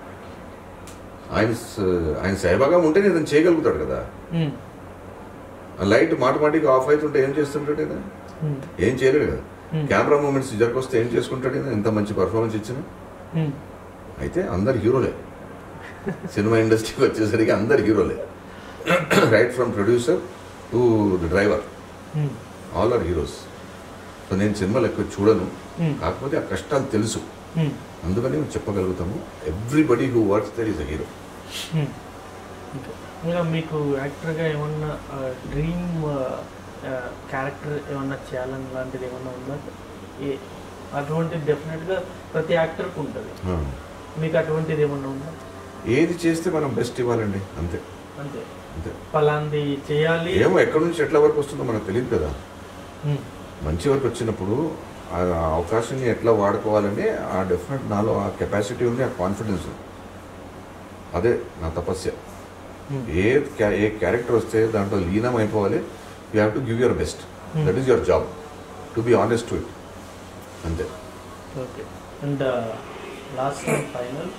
ఆయన స- ఆయన సైభాగం ఉంటే నేను చేయగలుగుతాడు కదా Hmm. ఆ లైట్ మాటమాటికి ఆఫ్ అవుతుంటే ఏం చేస్తుంటాడు ఆయన Hmm. ఏం చేయలేడు కదా Hmm. కెమెరా మూమెంట్స్ జరగొస్తే ఏం చేసుకుంటాడు ఈయన? ఎంత మంచి పర్ఫార్మెన్స్ ఇచ్చినా Hmm. అయితే అందరు హీరోలే సినిమా ఇండస్ట్రీకి వచ్చేసరికి అందరు హీరోలే right from producer to the driver Hmm. All are heroes so నేను సినిమాలు ఎక్కువ చూడను Hmm. కాకపోతే ఆ కష్టాలు తెలుసు Hmm. అందుకని మేము చెప్పగలుగుతాము everybody who works there is a hero Hmm. Okay. ఇంకా మీకు యాక్టర్గా ఏమన్నా డ్రీమ్ క్యారెక్టర్ ఏమన్నా చేయాలని లాంటిది ఏమన్నా ఉందా ఏ అటువంటిది డెఫినెట్గా ప్రతి యాక్టర్కి ఉంటుంది మీకు అటువంటిది ఏమన్నా ఉందా ఏది చేస్తే మనం బెస్ట్ ఇవ్వాలండి అంతే అంతే అంతే పలాంది చేయాలి ఏమో ఎక్కడి నుంచి ఎట్లా వరకు వస్తుందో మనకు తెలియదు కదా Hmm. మంచి వరకు వచ్చినప్పుడు ఆ అవకాశాన్ని ఎట్లా వాడుకోవాలని ఆ డెఫినెట్ నాలో ఆ కెపాసిటీ ఉంది ఆ కాన్ఫిడెన్స్ ఉంది అదే నా తపస్య Hmm. ఏ క్యా- ఏ క్యారెక్టర్ వస్తే దాంట్లో లీనం అయిపోవాలి you have to give your best Hmm. That is your job to be honest to it అంతే okay and last and final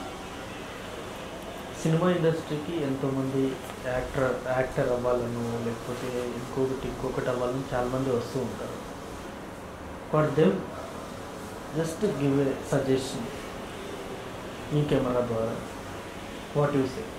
cinema ఇండస్ట్రీకి ఎంతోమంది యాక్టర్ యాక్టర్ అవ్వాలను లేకపోతే ఇంకొకటి ఇంకొకటి అవ్వాలని చాలామంది వస్తూ ఉంటారు for them just give a suggestion ఈ కెమెరా ద్వారా వాట్ యూ సే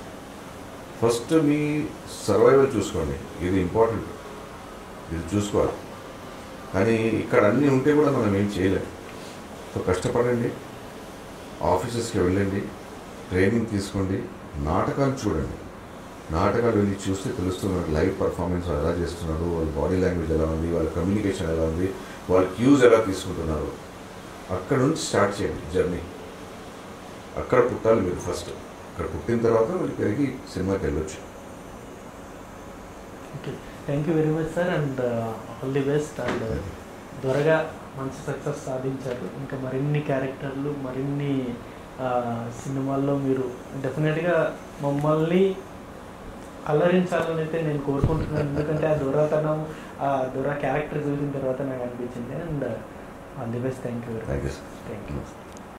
ఫస్ట్ మీ సర్వైవల్ చూసుకోండి ఇది ఇంపార్టెంట్ ఇది చూసుకోవాలి కానీ ఇక్కడ అన్నీ ఉంటే కూడా మనం ఏం చేయలేం సో కష్టపడండి ఆఫీసెస్కి వెళ్ళండి ట్రైనింగ్ తీసుకోండి నాటకాలు చూడండి నాటకాలు వెళ్ళి చూస్తే తెలుస్తున్నారు లైవ్ పర్ఫార్మెన్స్ ఎలా చేస్తున్నారు వాళ్ళ బాడీ లాంగ్వేజ్ ఎలా ఉంది వాళ్ళ కమ్యూనికేషన్ ఎలా ఉంది వాళ్ళ క్యూస్ ఎలా తీసుకుంటున్నారు అక్కడ నుంచి స్టార్ట్ చేయండి జర్నీ అక్కడ పుట్టాలి మీరు ఫస్ట్ అక్కడ పుట్టిన తర్వాత మీరు పెరిగి సినిమాకి వెళ్ళొచ్చు okay thank you very much sir and all the best and త్వరగా మంచి సక్సెస్ సాధించారు ఇంకా మరిన్ని క్యారెక్టర్లు మరిన్ని ఆ, సినిమాల్లో మీరు డెఫినెట్గా మమ్మల్ని అలరించాలని అయితే నేను కోరుకుంటున్నాను ఎందుకంటే ఆ దొరతనం ఆ దొర క్యారెక్టర్ చూసిన తర్వాత నాకు అనిపించింది and all the best thank you very thank much you thank you